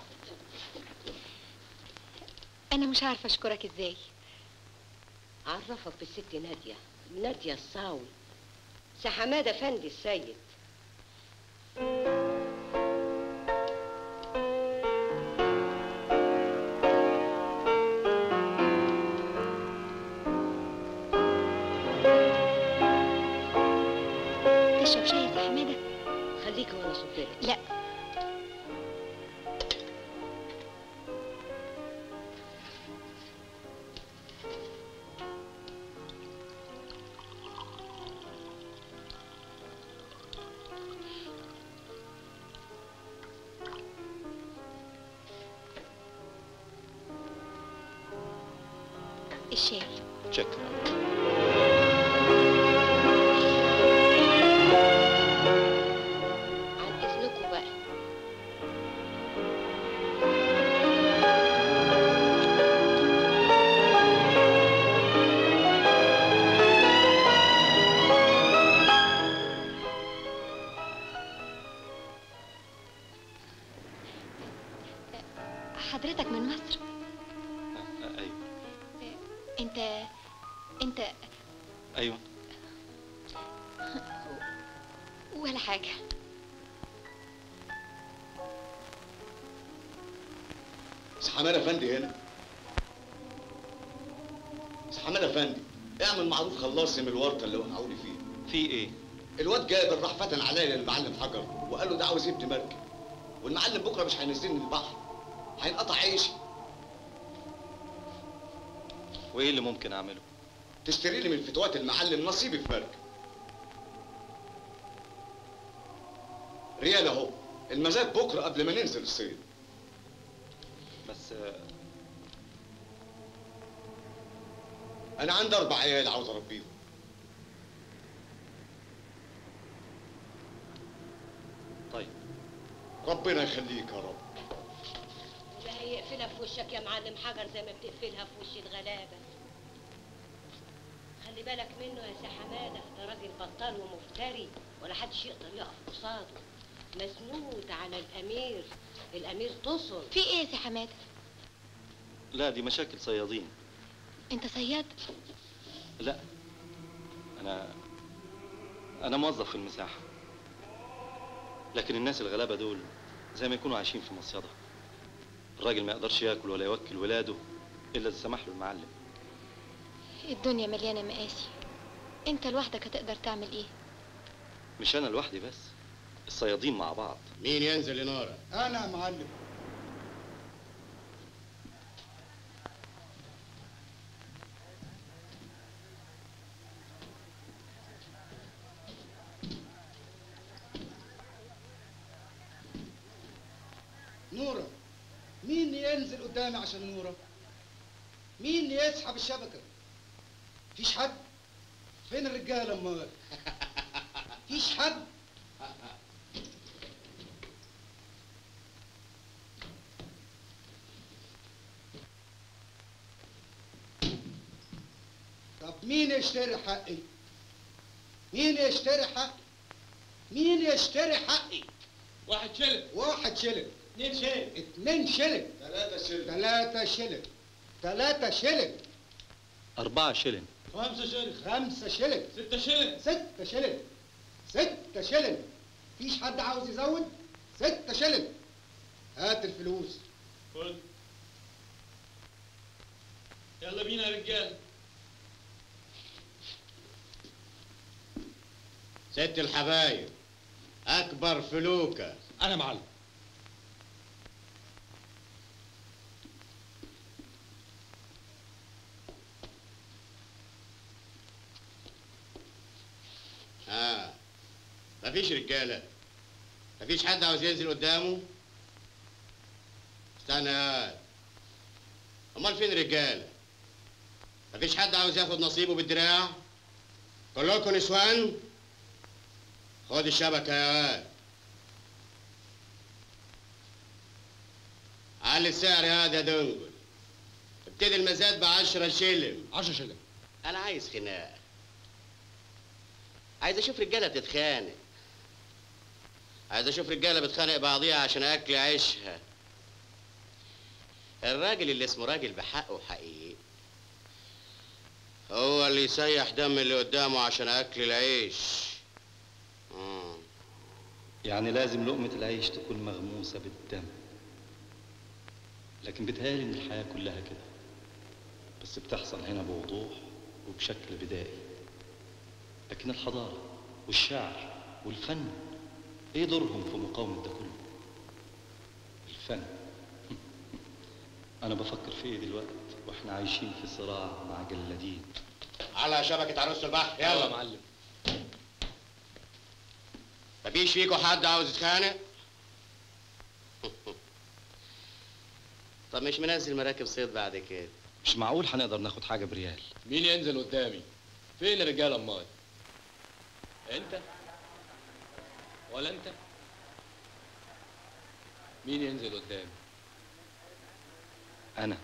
انا مش عارفه اشكرك ازاي عرفك بالست ناديه ناديه الصاوي سي حماده فندي السيد تشرب شاي يا سي حماده خليكي وانا صبلك لا الشاي شكرا عن اذنكم بقى انت انت ايوه ولا حاجة حماد افندي هنا حماد افندي اعمل معروف خلصني من الورطه اللي وقعوني فيه في ايه الواد جابر راح فتن عليا للمعلم حجر وقال له ده عاوز يبني مركب والمعلم بكره مش هينزلني البحر هينقطع عيشي وايه اللي ممكن اعمله تشتري لي من فتوات المعلم نصيبي في مركب ريال اهو المزاد بكره قبل ما ننزل الصيد بس آه، انا عندي اربع عيال عاوز اربيهم طيب ربنا يخليك يا رب لا هيقفلها في وشك يا معلم حجر زي ما بتقفلها في وش الغلابه خلي بالك منه يا سي حماده ده راجل بطال ومفتري ولا حدش يقدر يقف قصاده مسنود على الامير الامير تصل في ايه يا سي حماده لا دي مشاكل صيادين انت صياد لا انا انا موظف في المساحه لكن الناس الغلابه دول زي ما يكونوا عايشين في مصيده الراجل ما يقدرش ياكل ولا يوكل ولاده الا اذا سمح له المعلم الدنيا مليانه مقاسي انت لوحدك هتقدر تعمل ايه مش انا لوحدي بس الصيادين مع بعض مين ينزل ينارة انا يا معلم نورة مين ينزل قدامي عشان نورة مين يسحب الشبكة فيش حد فين الرجالة امال فيش حد طب مين يشتري حقي مين يشتري حقي مين يشتري حقي واحد شلل واحد شلل اتنين شلل اتنين شلل ثلاثة شلل ثلاثة شلل ثلاثة شلل أربعة شلن خمسة شلل خمسة شلل ستة شلل ستة شلل ستة شلل فيش حد عاوز يزود ستة شلل هات الفلوس خد يلا بينا يا رجال ست الحبايب اكبر فلوكة انا معلم اه مفيش رجالة مفيش حد عاوز ينزل قدامه استنى يا واد. امال فين الرجالة مفيش حد عاوز ياخد نصيبه بالدراع كلكم نسوان خد الشبكة يا واد علي السعر هذا يا دنجل ابتدي المزاد بعشرة شلم عشرة شلل انا عايز خناقه عايز اشوف رجاله بتتخانق عايز اشوف رجاله بتخانق بعضيها عشان اكل عيشها الراجل اللي اسمه راجل بحقه حقيقي هو اللي يسيح دم اللي قدامه عشان اكل العيش مم. يعني لازم لقمة العيش تكون مغموسة بالدم لكن بتهيألي إن الحياة كلها كده بس بتحصل هنا بوضوح وبشكل بدائي لكن الحضارة والشعر والفن إيه دورهم في مقاومة ده كله؟ الفن أنا بفكر في إيه دلوقتي وإحنا عايشين في صراع مع جلادين على شبكه عروس البحر يلا يلا يا معلم مفيش فيكم حد عاوز يتخانق طب مش منزل مراكب صيد بعد كده مش معقول هنقدر ناخد حاجة بريال مين ينزل قدامي فين الرجاله امال انت ولا انت مين ينزل قدامي أنا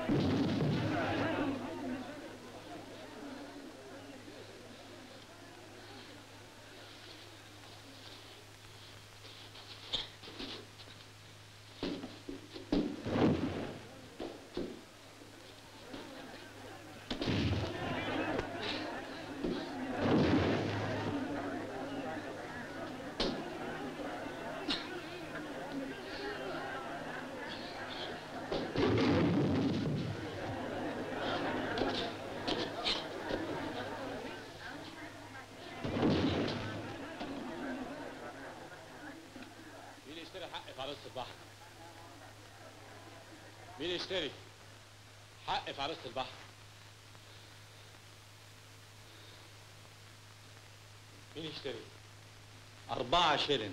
مين يشتري حق في عروسة البحر؟ مين يشتري حق في عروسة البحر؟ مين يشتري؟ أربعة شلن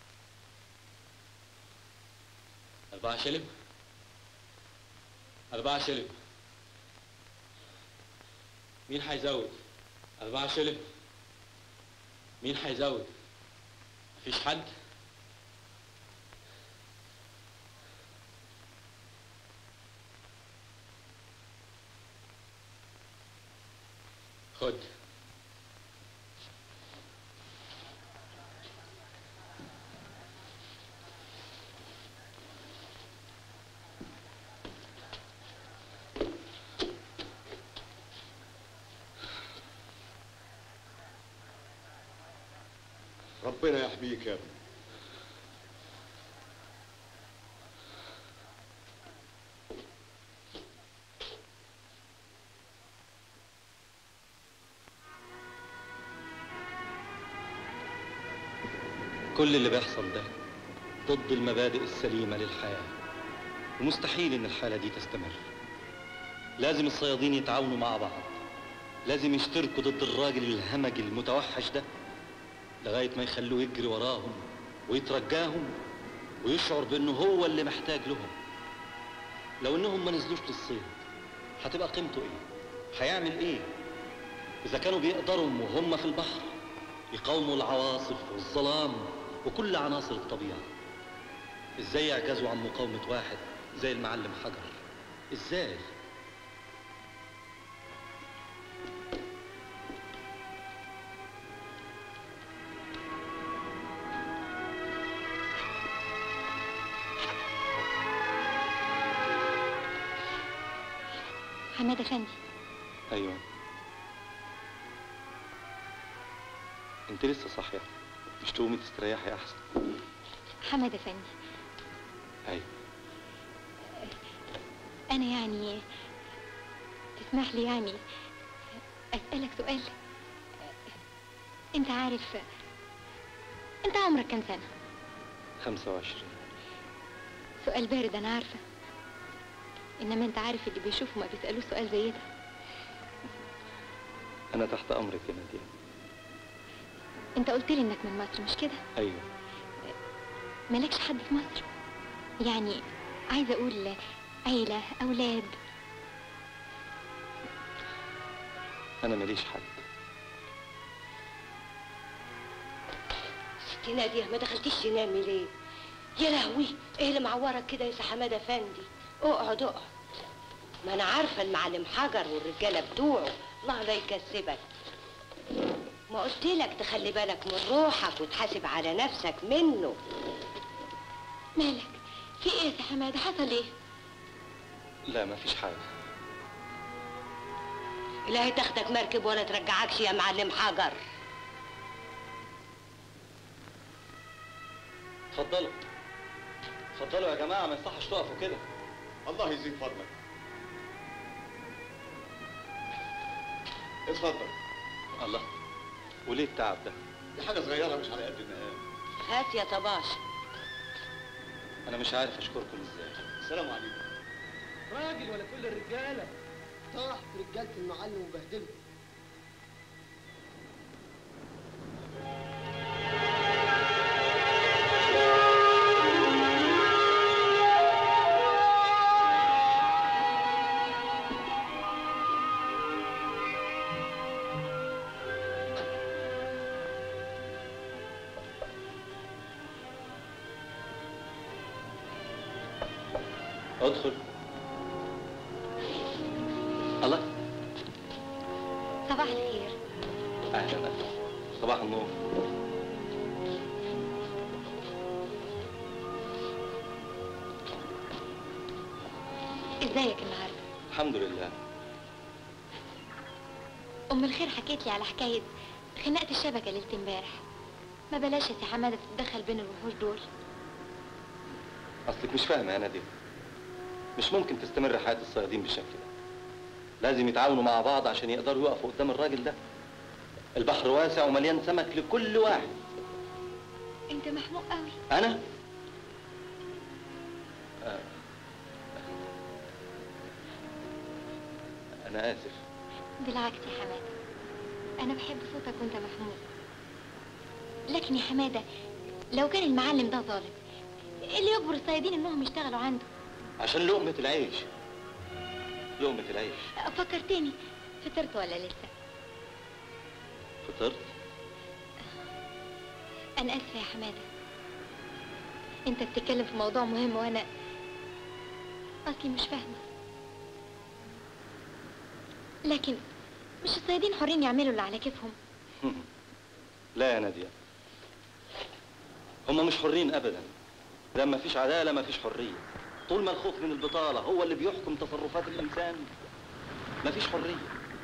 أربعة شلم؟ أربعة شلم مين هيزود؟ أربعة شلم مين هيزود؟ مفيش حد؟ خد ربنا يحميك يا ابني كل اللي بيحصل ده ضد المبادئ السليمة للحياة ومستحيل إن الحالة دي تستمر لازم الصيادين يتعاونوا مع بعض لازم يشتركوا ضد الراجل الهمجي المتوحش ده لغاية ما يخلوه يجري وراهم ويترجاهم ويشعر بأنه هو اللي محتاج لهم لو إنهم ما نزلوش للصيد هتبقى قيمته إيه؟ هيعمل إيه؟ إذا كانوا بيقدروا وهم في البحر يقاوموا العواصف والظلام وكل عناصر الطبيعة ازاي يعجزوا عن مقاومة واحد زي المعلم حجر ازاي حماد افندي ايوه انت لسه صاحية مش تقومي تستريحي احسن حماد افندي ايوه انا يعني تسمح لي يعني اسالك سؤال انت عارف انت عمرك كام سنه 25 سؤال بارد انا عارفه انما انت عارف اللي بيشوفوا ما بيسالوش سؤال زي ده انا تحت امرك يا ناديه انت قلت لي انك من مصر مش كده ايوه مالكش حد في مصر يعني عايزه اقول عيله اولاد انا ماليش حد ستي نادية ما دخلتيش تنامي ليه؟ يا لهوي ايه اللي معورك كده يا سي حماد افندي؟ اقعد اقعد ما انا عارفة المعلم حجر والرجالة بتوعه الله لا يكسبك ما قلت لك تخلي بالك من روحك وتحاسب على نفسك منه مالك في ايه يا سي حماده حصل ايه لا مفيش حاجة لا هي تاخدك مركب ولا ترجعكش يا معلم حجر اتفضلوا اتفضلوا يا جماعة ما يصحش تقفوا كده الله يزيد فضلك اتفضل الله وليه التعب ده دي حاجة صغيرة مش على قد المقام هات يا طباش انا مش عارف اشكركم ازاي السلام عليكم راجل ولا كل الرجالة طاح في رجالة المعلم وبهدله ادخل الله صباح الخير اهلا اهلا صباح النور ازيك النهارده الحمد لله ام الخير حكيت لي على حكايه خناقه الشبكه ليله امبارح ما بلاش يا سي حماده تتدخل بين الوحوش دول اصلك مش فاهمه يا ناديه مش ممكن تستمر حياه الصيادين بالشكل ده لازم يتعاونوا مع بعض عشان يقدروا يقفوا قدام الراجل ده البحر واسع ومليان سمك لكل واحد انت محموق قوي انا آه. انا اسف بالعكس يا حماده انا بحب صوتك وانت محموق لكن يا حماده لو كان المعلم ده ظالم إيه اللي يجبر الصيادين انهم يشتغلوا عنده عشان لقمه العيش لقمه العيش فكرتني فطرت ولا لسه فطرت انا اسفه يا حماده انت بتتكلم في موضوع مهم وانا اصلي مش فاهمه لكن مش الصيادين حرين يعملوا اللي على كيفهم لا يا ناديه هم مش حرين ابدا لما فيش عداله ما فيش حريه طول ما الخوف من البطاله هو اللي بيحكم تصرفات الانسان ما فيش حريه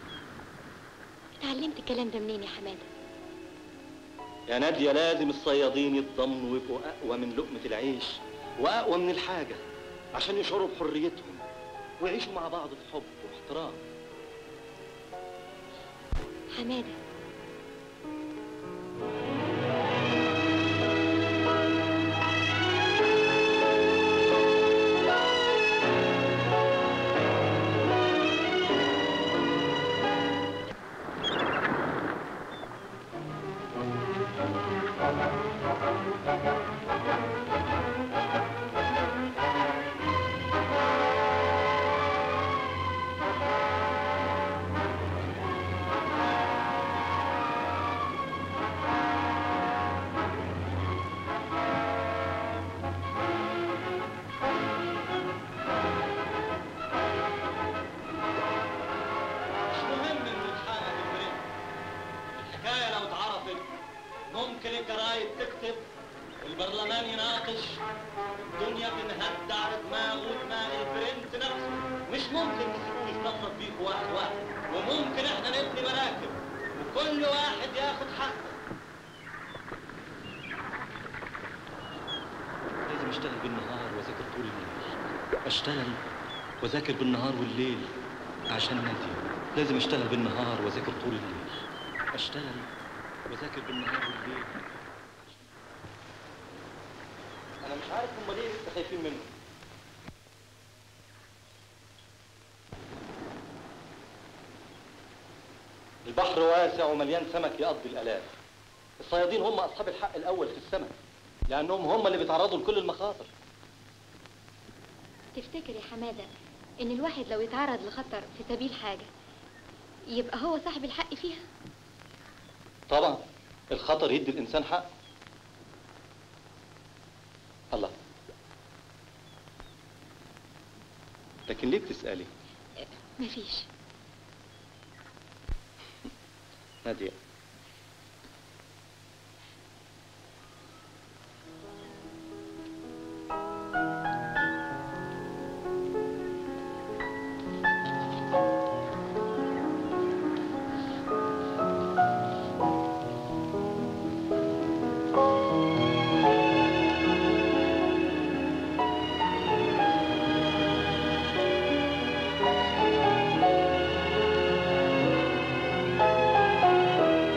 اتعلمت الكلام ده منين يا حماده يا ناديه لازم الصيادين يتضمنوا ويبقوا اقوى من لقمه العيش واقوى من الحاجه عشان يشعروا بحريتهم ويعيشوا مع بعض في حب واحترام حماده مش مهم انه يتحقق البرنس الحكايه لو اتعرفت ممكن الجرايد تكتب والبرلمان يناقش الدنيا تنهد على دماغه ودماغ البرنس نفسه مش ممكن تسيبوه يتنطط بيكوا واحد واحد وممكن احنا نبني مراكب وكل واحد ياخد حقه لازم اشتغل بالنهار واذاكر طول الليل اشتغل واذاكر بالنهار والليل عشان نادي لازم اشتغل بالنهار واذاكر طول الليل اشتغل واذاكر بالنهار والليل انا مش عارف هم ليه لسه خايفين منه البحر واسع ومليان سمك يقضي الالاف الصيادين هم اصحاب الحق الاول في السمك لانهم هم اللي بيتعرضوا لكل المخاطر تفتكر يا حماده ان الواحد لو يتعرض لخطر في سبيل حاجه يبقى هو صاحب الحق فيها طبعا الخطر يدي الانسان حق الله لكن ليه بتسالي مفيش ناديه Thank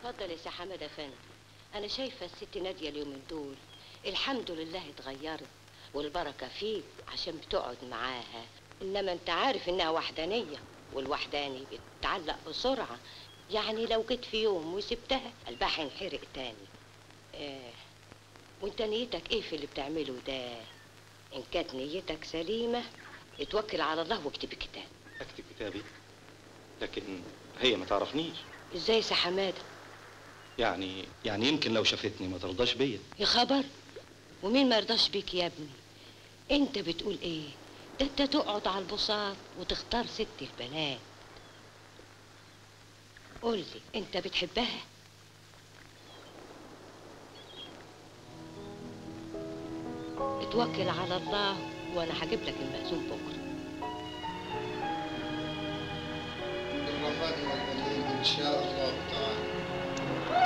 اتفضل يا سي حماد افندي انا شايفه الست ناديه اليومين دول الحمد لله اتغيرت والبركه فيك عشان بتقعد معاها انما انت عارف انها وحدانيه والوحداني بتتعلق بسرعه يعني لو جيت في يوم وسبتها قلبها هينحرق تاني آه. وانت نيتك ايه في اللي بتعمله ده ان كانت نيتك سليمه اتوكل على الله واكتب الكتاب اكتب كتابي لكن هي ما تعرفنيش ازاي يا سي حماده يعني يعني يمكن لو شافتني ما ترضاش بيا يا خبر ومين ما يرضاش بيك يا ابني انت بتقول ايه ده انت تقعد على البساط وتختار ست البنات قول لي انت بتحبها اتوكل على الله وانا هجيب لك المأذون بكره بالرفاد والبنين ان شاء الله تعالى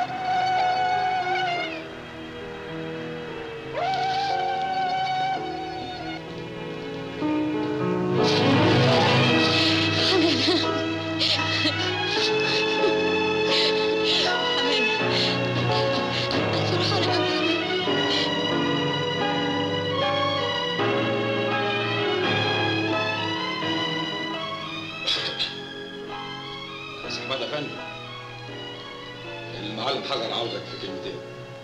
بس احمد افندي المعلم حجر عاوزك في كلمتين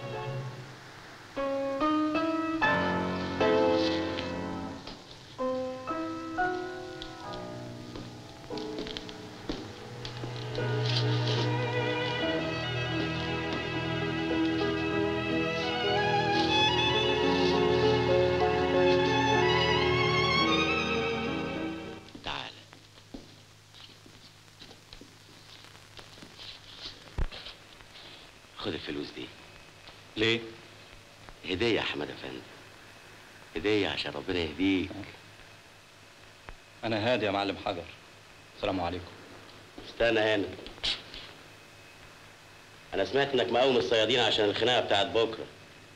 تعال خد الفلوس دي ليه؟ هدية يا حماد افندي هدية عشان ربنا يهديك انا هادي يا معلم حجر السلام عليكم استنى هنا انا سمعت انك مقاوم الصيادين عشان الخناقه بتاعت بكره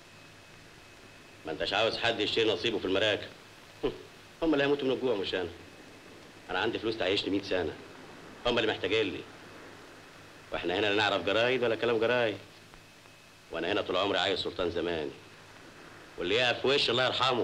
ما انتش عاوز حد يشتري نصيبه في المراكب هم اللي هيموتوا من الجوع مش انا انا عندي فلوس تعيشني 100 سنه هم اللي محتاجين لي واحنا هنا لا نعرف جرايد ولا كلام جرايد وانا هنا طول عمري عايز سلطان زماني واللي يقف في وش الله يرحمه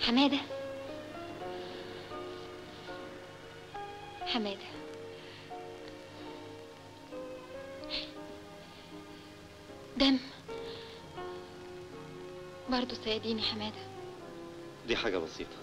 حمادة حمادة دم برضه صياديني حمادة دي حاجة بسيطة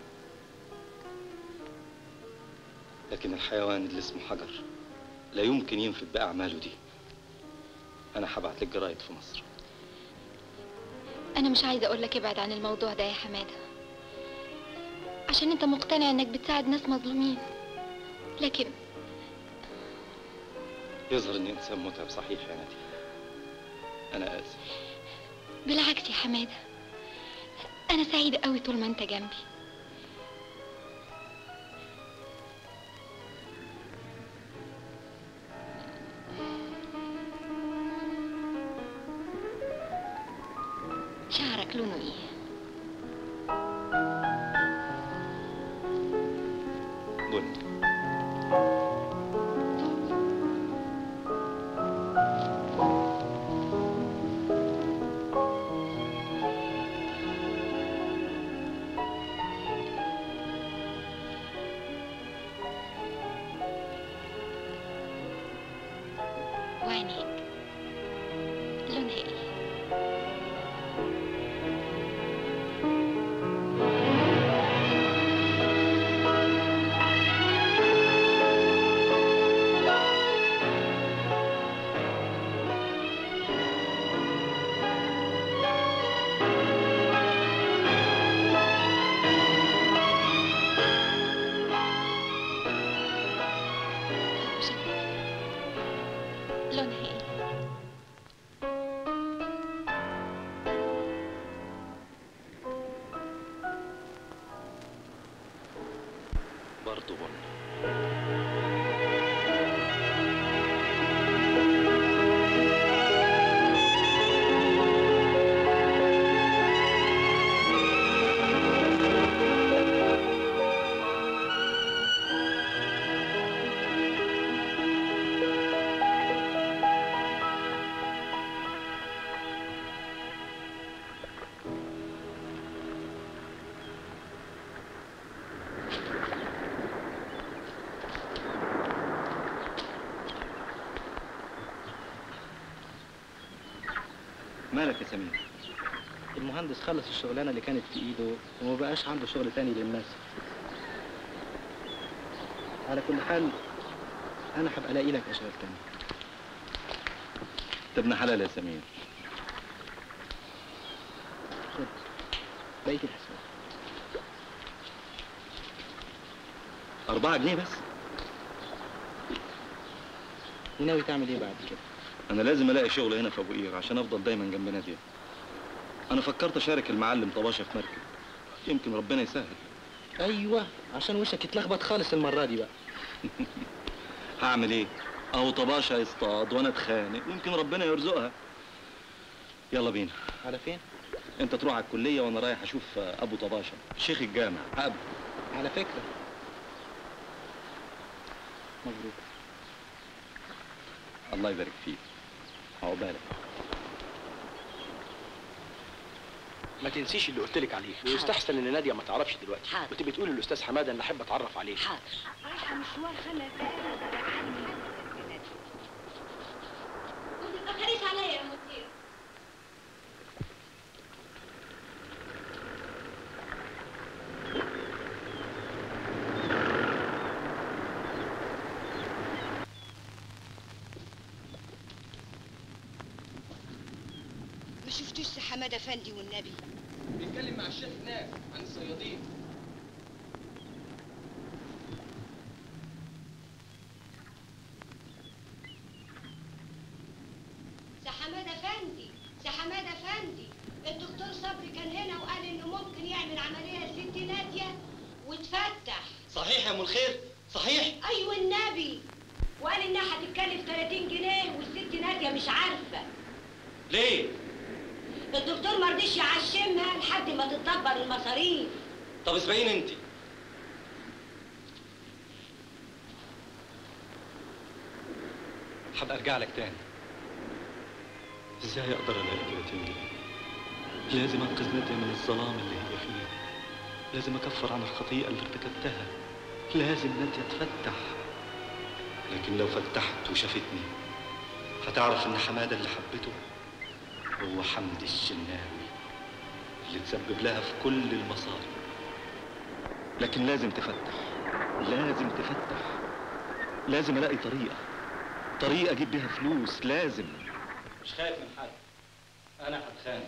لكن الحيوان اللي اسمه حجر لا يمكن ينفد بأعماله دي أنا هبعت لك جرايد في مصر أنا مش عايزة أقول لك ابعد عن الموضوع ده يا حمادة عشان أنت مقتنع إنك بتساعد ناس مظلومين لكن يظهر إني إنسان متعب صحيح يا نادي أنا آسف بالعكس يا حمادة أنا سعيدة قوي طول ما أنت جنبي شعرك لونه إيه؟ بني وعينيك لونها إيه؟ لونها إيه؟ برضه بني مالك يا سمير المهندس خلص الشغلانة اللي كانت في ايده وما بقاش عنده شغل تاني للناس على كل حال انا هبقى الاقي لك اشغال تاني انت ابن حلال يا سمير خد بقية الحساب أربعة جنيه بس وناوي تعمل ايه بعد كده أنا لازم ألاقي شغل هنا في أبو قير عشان أفضل دايما جنب نادية أنا فكرت أشارك المعلم طباشة في مركب يمكن ربنا يسهل ايوه عشان وشك يتلخبط خالص المرة دي بقى هعمل إيه؟ أهو طباشة يصطاد وأنا أتخانق ويمكن ربنا يرزقها يلا بينا على فين؟ أنت تروح على الكلية وأنا رايح أشوف أبو طباشة شيخ الجامع أبو على فكرة مبروك الله يبارك فيك عقبالك ما تنسيش اللي قلت لك عليه ويستحسن ان ناديه ما تعرفش دلوقتي وتبقي تقولي للاستاذ حماده ان احب اتعرف عليه حاضر رايحه مشوار خلى ما تتأخريش عليا يا مدير ما شفتوش سي حماده افندي والنبي بيتكلم مع الشيخ هناك عن الصيادين سي حماده افندي سي حماده افندي الدكتور صبري كان هنا وقال انه ممكن يعمل عمليه لست ناديه وتفتح صحيح يا ام الخير صحيح ايوه النبي وقال انها هتتكلف 30 جنيه والست ناديه مش عارفه ليه الدكتور ما رضيش يعشمها لحد ما تتدبر المصاريف طب اسمعيني انت هبقى ارجع لك تاني ازاي اقدر الاقي 30 جنيه لازم انقذ نادية من الظلام اللي هي فيه لازم أكفر عن الخطيئة اللي ارتكبتها لازم نادية تفتح لكن لو فتحت وشافتني هتعرف إن حمادة اللي حبته هو حمدي الشناوي اللي تسبب لها في كل المصائب لكن لازم تفتح لازم تفتح لازم ألاقي طريقة طريقة أجيب بيها فلوس لازم مش خايف من حد أنا هتخانق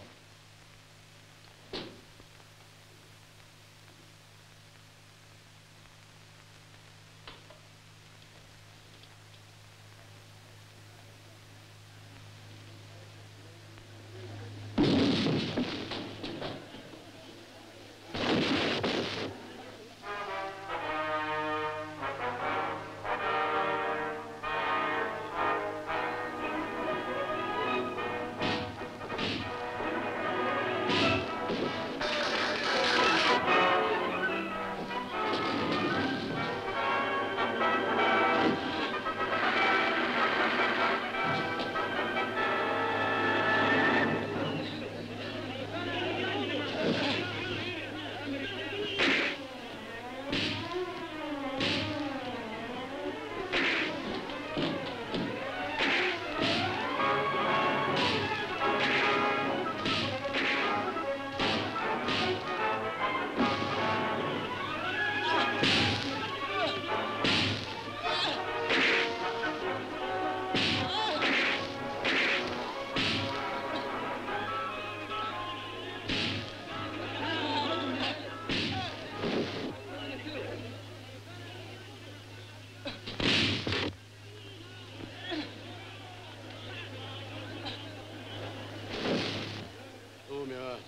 قوم يا واد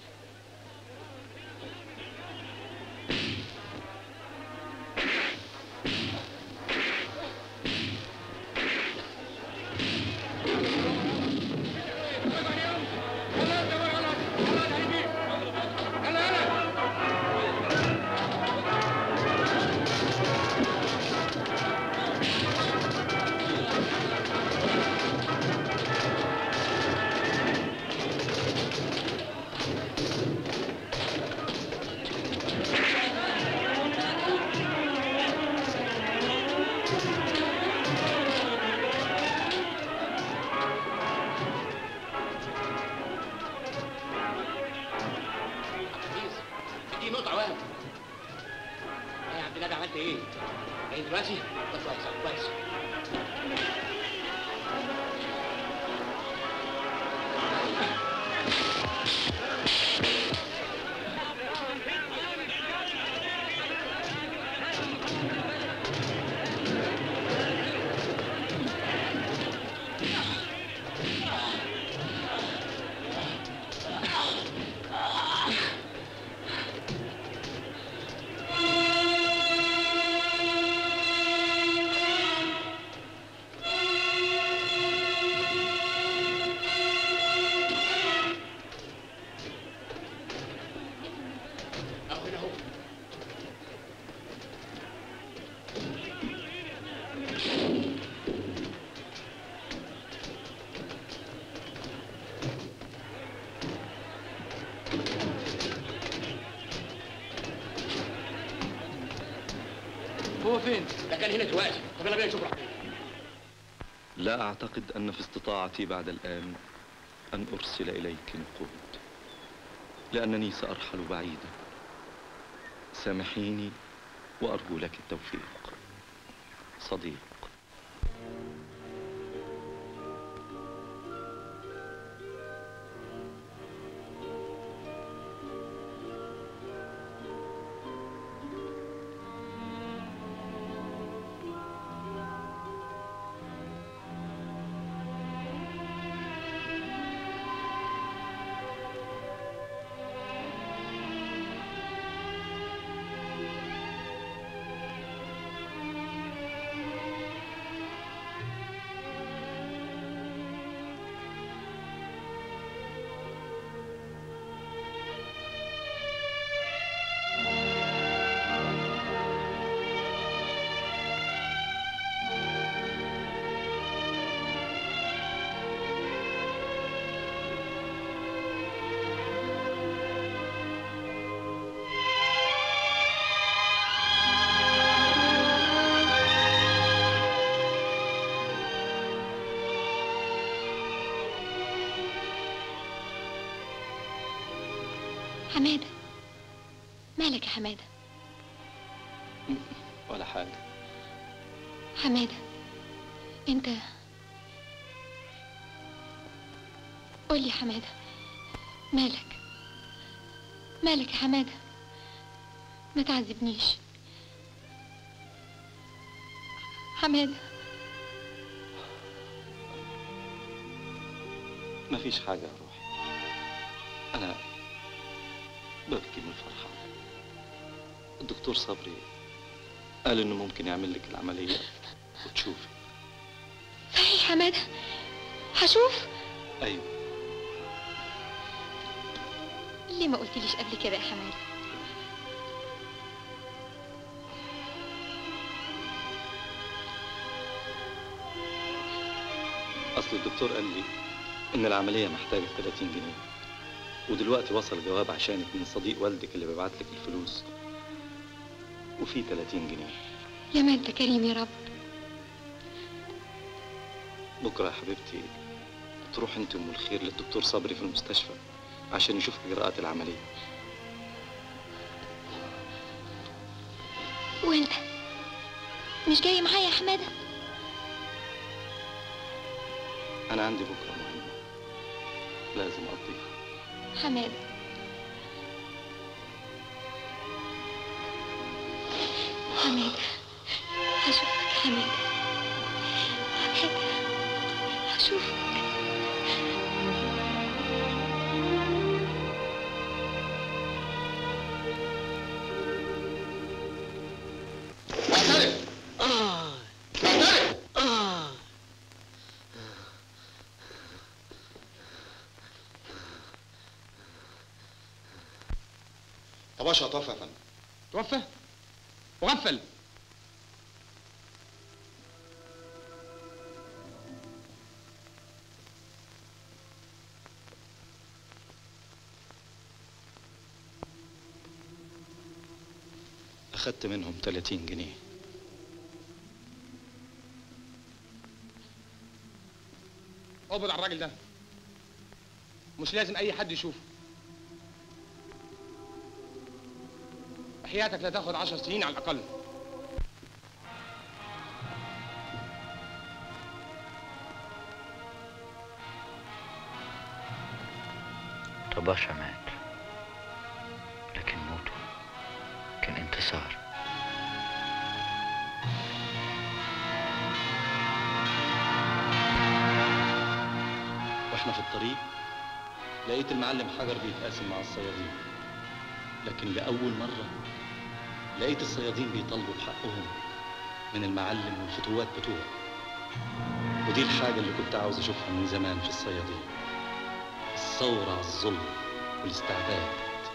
دي نقطة وهم ايه يا عبد النبي عملت ايه؟ جاي دلوقتي؟ طب كويس كويس اهو هنا اهو هو فين؟ ده كان هنا دلوقتي طب يلا بينا نشوف راح فين. لا أعتقد أن في استطاعتي بعد الآن أن أرسل إليك نقود لأنني سأرحل بعيدا سامحيني وأرجو لك التوفيق صديق حمادة مالك يا حمادة ولا حاجة حمادة انت قولي يا حمادة مالك مالك يا حمادة ما تعذبنيش حمادة مفيش حاجة يا روحي أنا ببكي من الفرحة الدكتور صبري قال إنه ممكن يعمل لك العملية وتشوفي صحيح حمادة هشوف أيوه ليه ما قلتليش قبل كده يا حمادة أصل الدكتور قال لي إن العملية محتاجة 30 جنيه ودلوقتي وصل جواب عشانك من صديق والدك اللي بيبعت لك الفلوس وفي 30 جنيه يا ما انت كريم يا رب بكرة يا حبيبتي تروح انت ام الخير للدكتور صبري في المستشفى عشان يشوف اجراءات العملية وانت مش جاي معايا يا حمادة انا عندي بكرة مهمة لازم اقضيها حمادة حمادة هشوفك يا حمادة حمادة هشوفك معترف آه معترف آه طباشا توفى يا فندم توفى وغفل اخدت منهم 30 جنيه اقبض على الراجل ده مش لازم اي حد يشوفه حياتك لا تاخد عشر سنين على الاقل طباشا مات لكن موته كان انتصار واحنا في الطريق لقيت المعلم حجر بيتقاسم مع الصيادين لكن لأول مرة لقيت الصيادين بيطالبوا بحقهم من المعلم والفتوات بتوعه ودي الحاجة اللي كنت عاوز أشوفها من زمان في الصيادين الثورة على الظلم والاستعباد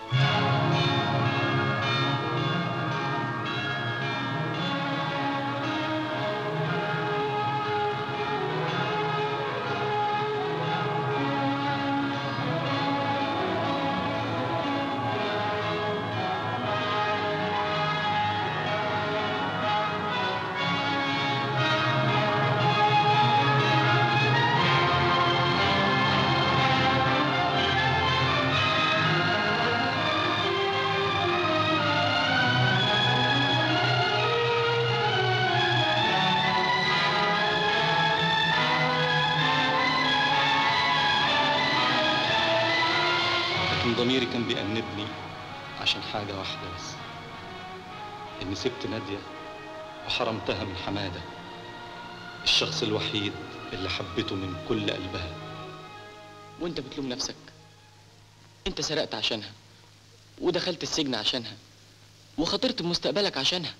لكن ضميري كان بيأنبني عشان حاجة واحدة بس إني سبت نادية وحرمتها من حمادة الشخص الوحيد اللي حبته من كل قلبها وانت بتلوم نفسك انت سرقت عشانها ودخلت السجن عشانها وخاطرت بمستقبلك عشانها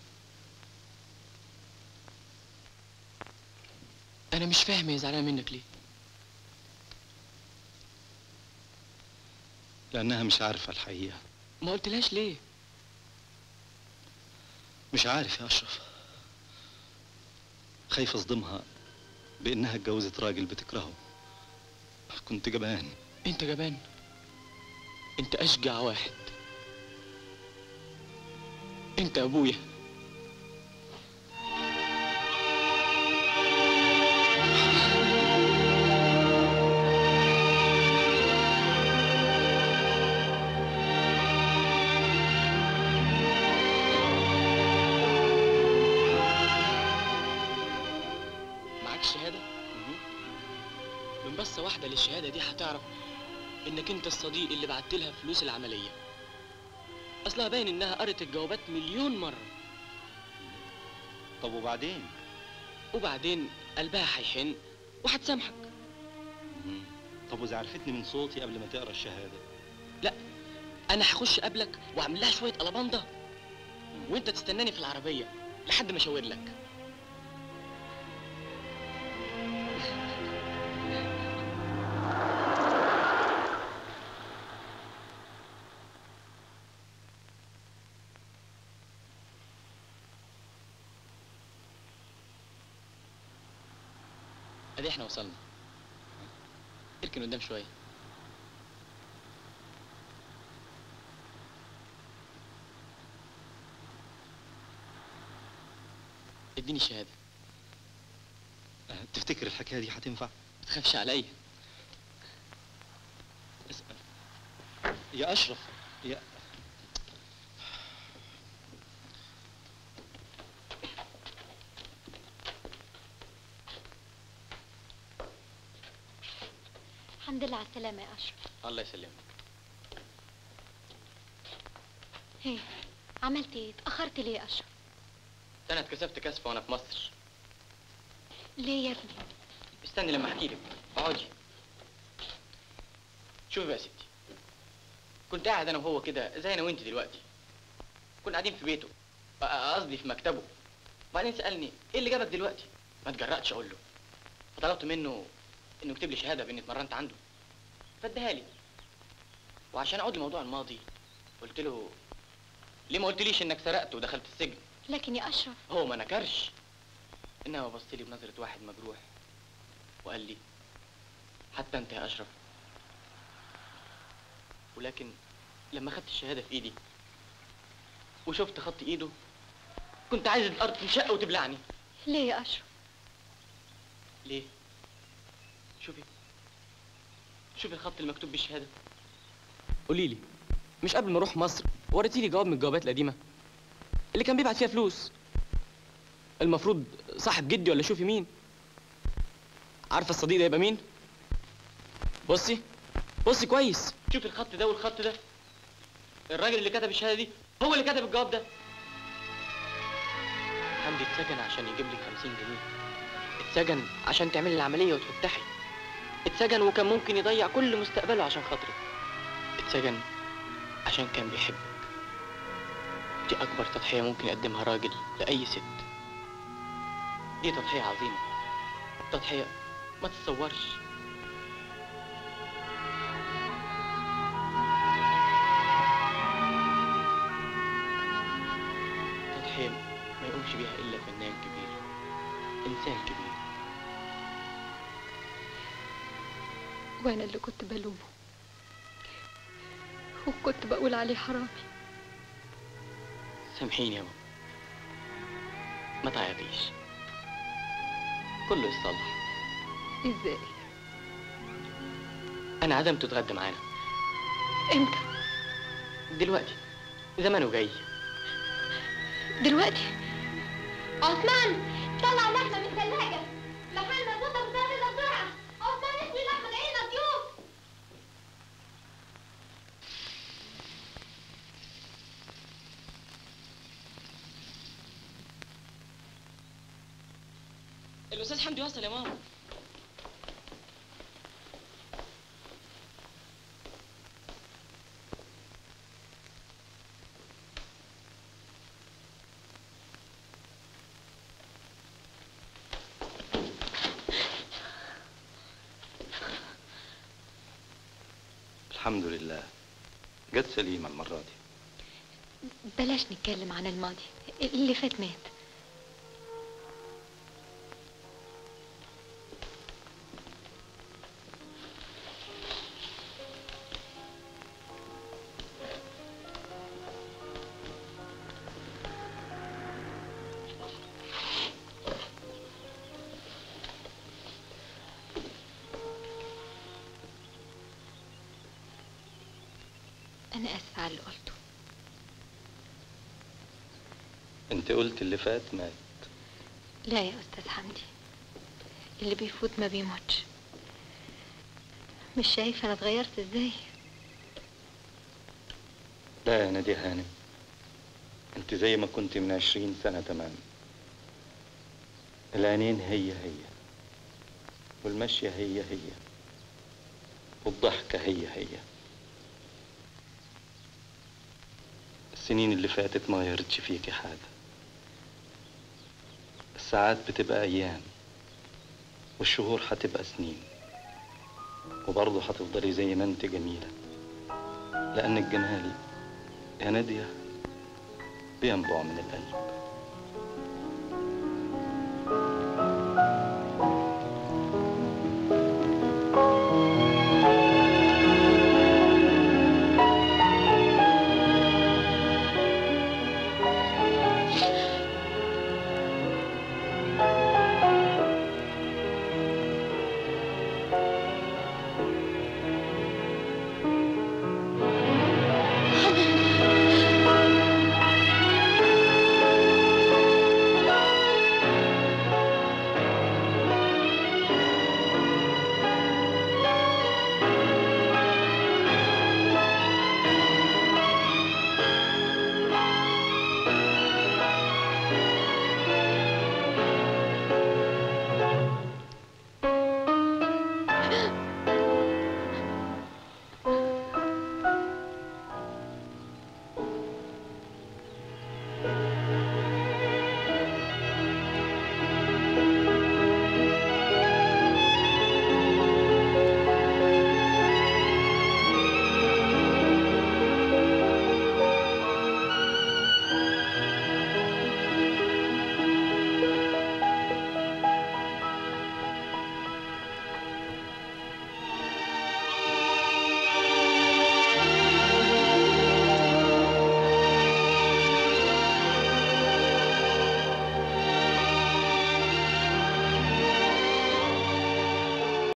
انا مش فاهم هي زعلانه منك ليه لأنها مش عارفة الحقيقة ما قلتلهاش ليه مش عارف يا أشرف خايف أصدمها بإنها اتجوزت راجل بتكرهه كنت جبان انت جبان انت اشجع واحد انت ابويا بصة واحدة للشهادة دي هتعرف إنك أنت الصديق اللي بعت لها فلوس العملية أصلها باين إنها قرت الجوابات مليون مرة طب وبعدين وبعدين قلبها هيحن وهتسامحك مم. طب وإذا عرفتني من صوتي قبل ما تقرا الشهادة لا أنا هخش قبلك وأعمل لها شوية قلباندا وأنت تستناني في العربية لحد ما أشاور لك ادي احنا وصلنا اركن قدام شويه اديني الشهاده أه، تفتكر الحكاية دي هتنفع؟ ما تخافش عليا اسأل يا أشرف يا الحمد لله على السلامة يا أشرف الله يسلمك هي عملت ايه؟ اتأخرت ليه يا أشرف؟ ده انا اتكسفت كسفه وانا في مصر ليه يا ابني؟ استني لما احكي لك اقعدي شوفي بقى يا ستي كنت قاعد انا وهو كده زي انا وانت دلوقتي كنا قاعدين في بيته أ- قصدي في مكتبه وبعدين سالني ايه اللي جابك دلوقتي ما اتجرأتش اقول له فطلبت منه انه يكتب لي شهاده باني اتمرنت عنده فاداها لي وعشان اقعد لموضوع الماضي قلت له ليه ما قلتليش انك سرقت ودخلت السجن لكن يا أشرف هو ما نكرش انما بص لي بنظره واحد مجروح وقال لي حتى انت يا اشرف ولكن لما خدت الشهاده في ايدي وشفت خط ايده كنت عايز الارض تنشق وتبلعني ليه يا أشرف؟ ليه شوفي شوفي الخط المكتوب بالشهاده قولي لي مش قبل ما اروح مصر وريتي لي جواب من الجوابات القديمه اللي كان بيبعت فيها فلوس المفروض صاحب جدي ولا شوفي مين عارفه الصديق ده يبقى مين بصي بصي كويس شوفي الخط ده والخط ده الراجل اللي كتب الشهاده دي هو اللي كتب الجواب ده حمدي اتسجن عشان يجيب لي 50 جنيه اتسجن عشان تعملي العمليه وتفتحي اتسجن وكان ممكن يضيع كل مستقبله عشان خاطرك اتسجن عشان كان بيحبك دي أكبر تضحية ممكن يقدمها راجل لأي ست دي تضحية عظيمة تضحية ما تتصورش تضحية ما يقومش بيها إلا فنان كبير إنسان كبير وأنا اللي كنت بلومه وكنت بقول عليه حرامي سامحيني يا ماما ما تعيطيش كله يتصلح ازاي؟ أنا عزمته تتغدى معانا امتى؟ دلوقتي زمانه جاي دلوقتي؟ عثمان طلع اللحمه من الثلاجه لحال ما تفضل مزغلله بسرعه عثمان اسمي اللحمه جاي لنا ضيوف الأستاذ حمدي وصل يا ماما الحمد لله جت سليمة المرة دي بلاش نتكلم عن الماضي اللي فات مات أنا آسفة على اللي قلته انت قلت اللي فات مات لا يا أستاذ حمدي اللي بيفوت ما بيموتش مش شايفة أنا اتغيرت إزاي لا يا نادية هانم انت زي ما كنت من عشرين سنة تمام العينين هي هي والمشية هي هي والضحكة هي هي السنين اللي فاتت ما غيرتش فيكي حاجة الساعات بتبقى أيام والشهور هتبقى سنين وبرضه هتفضلي زي ما انت جميلة لأن الجمال يا نادية بينبع من القلب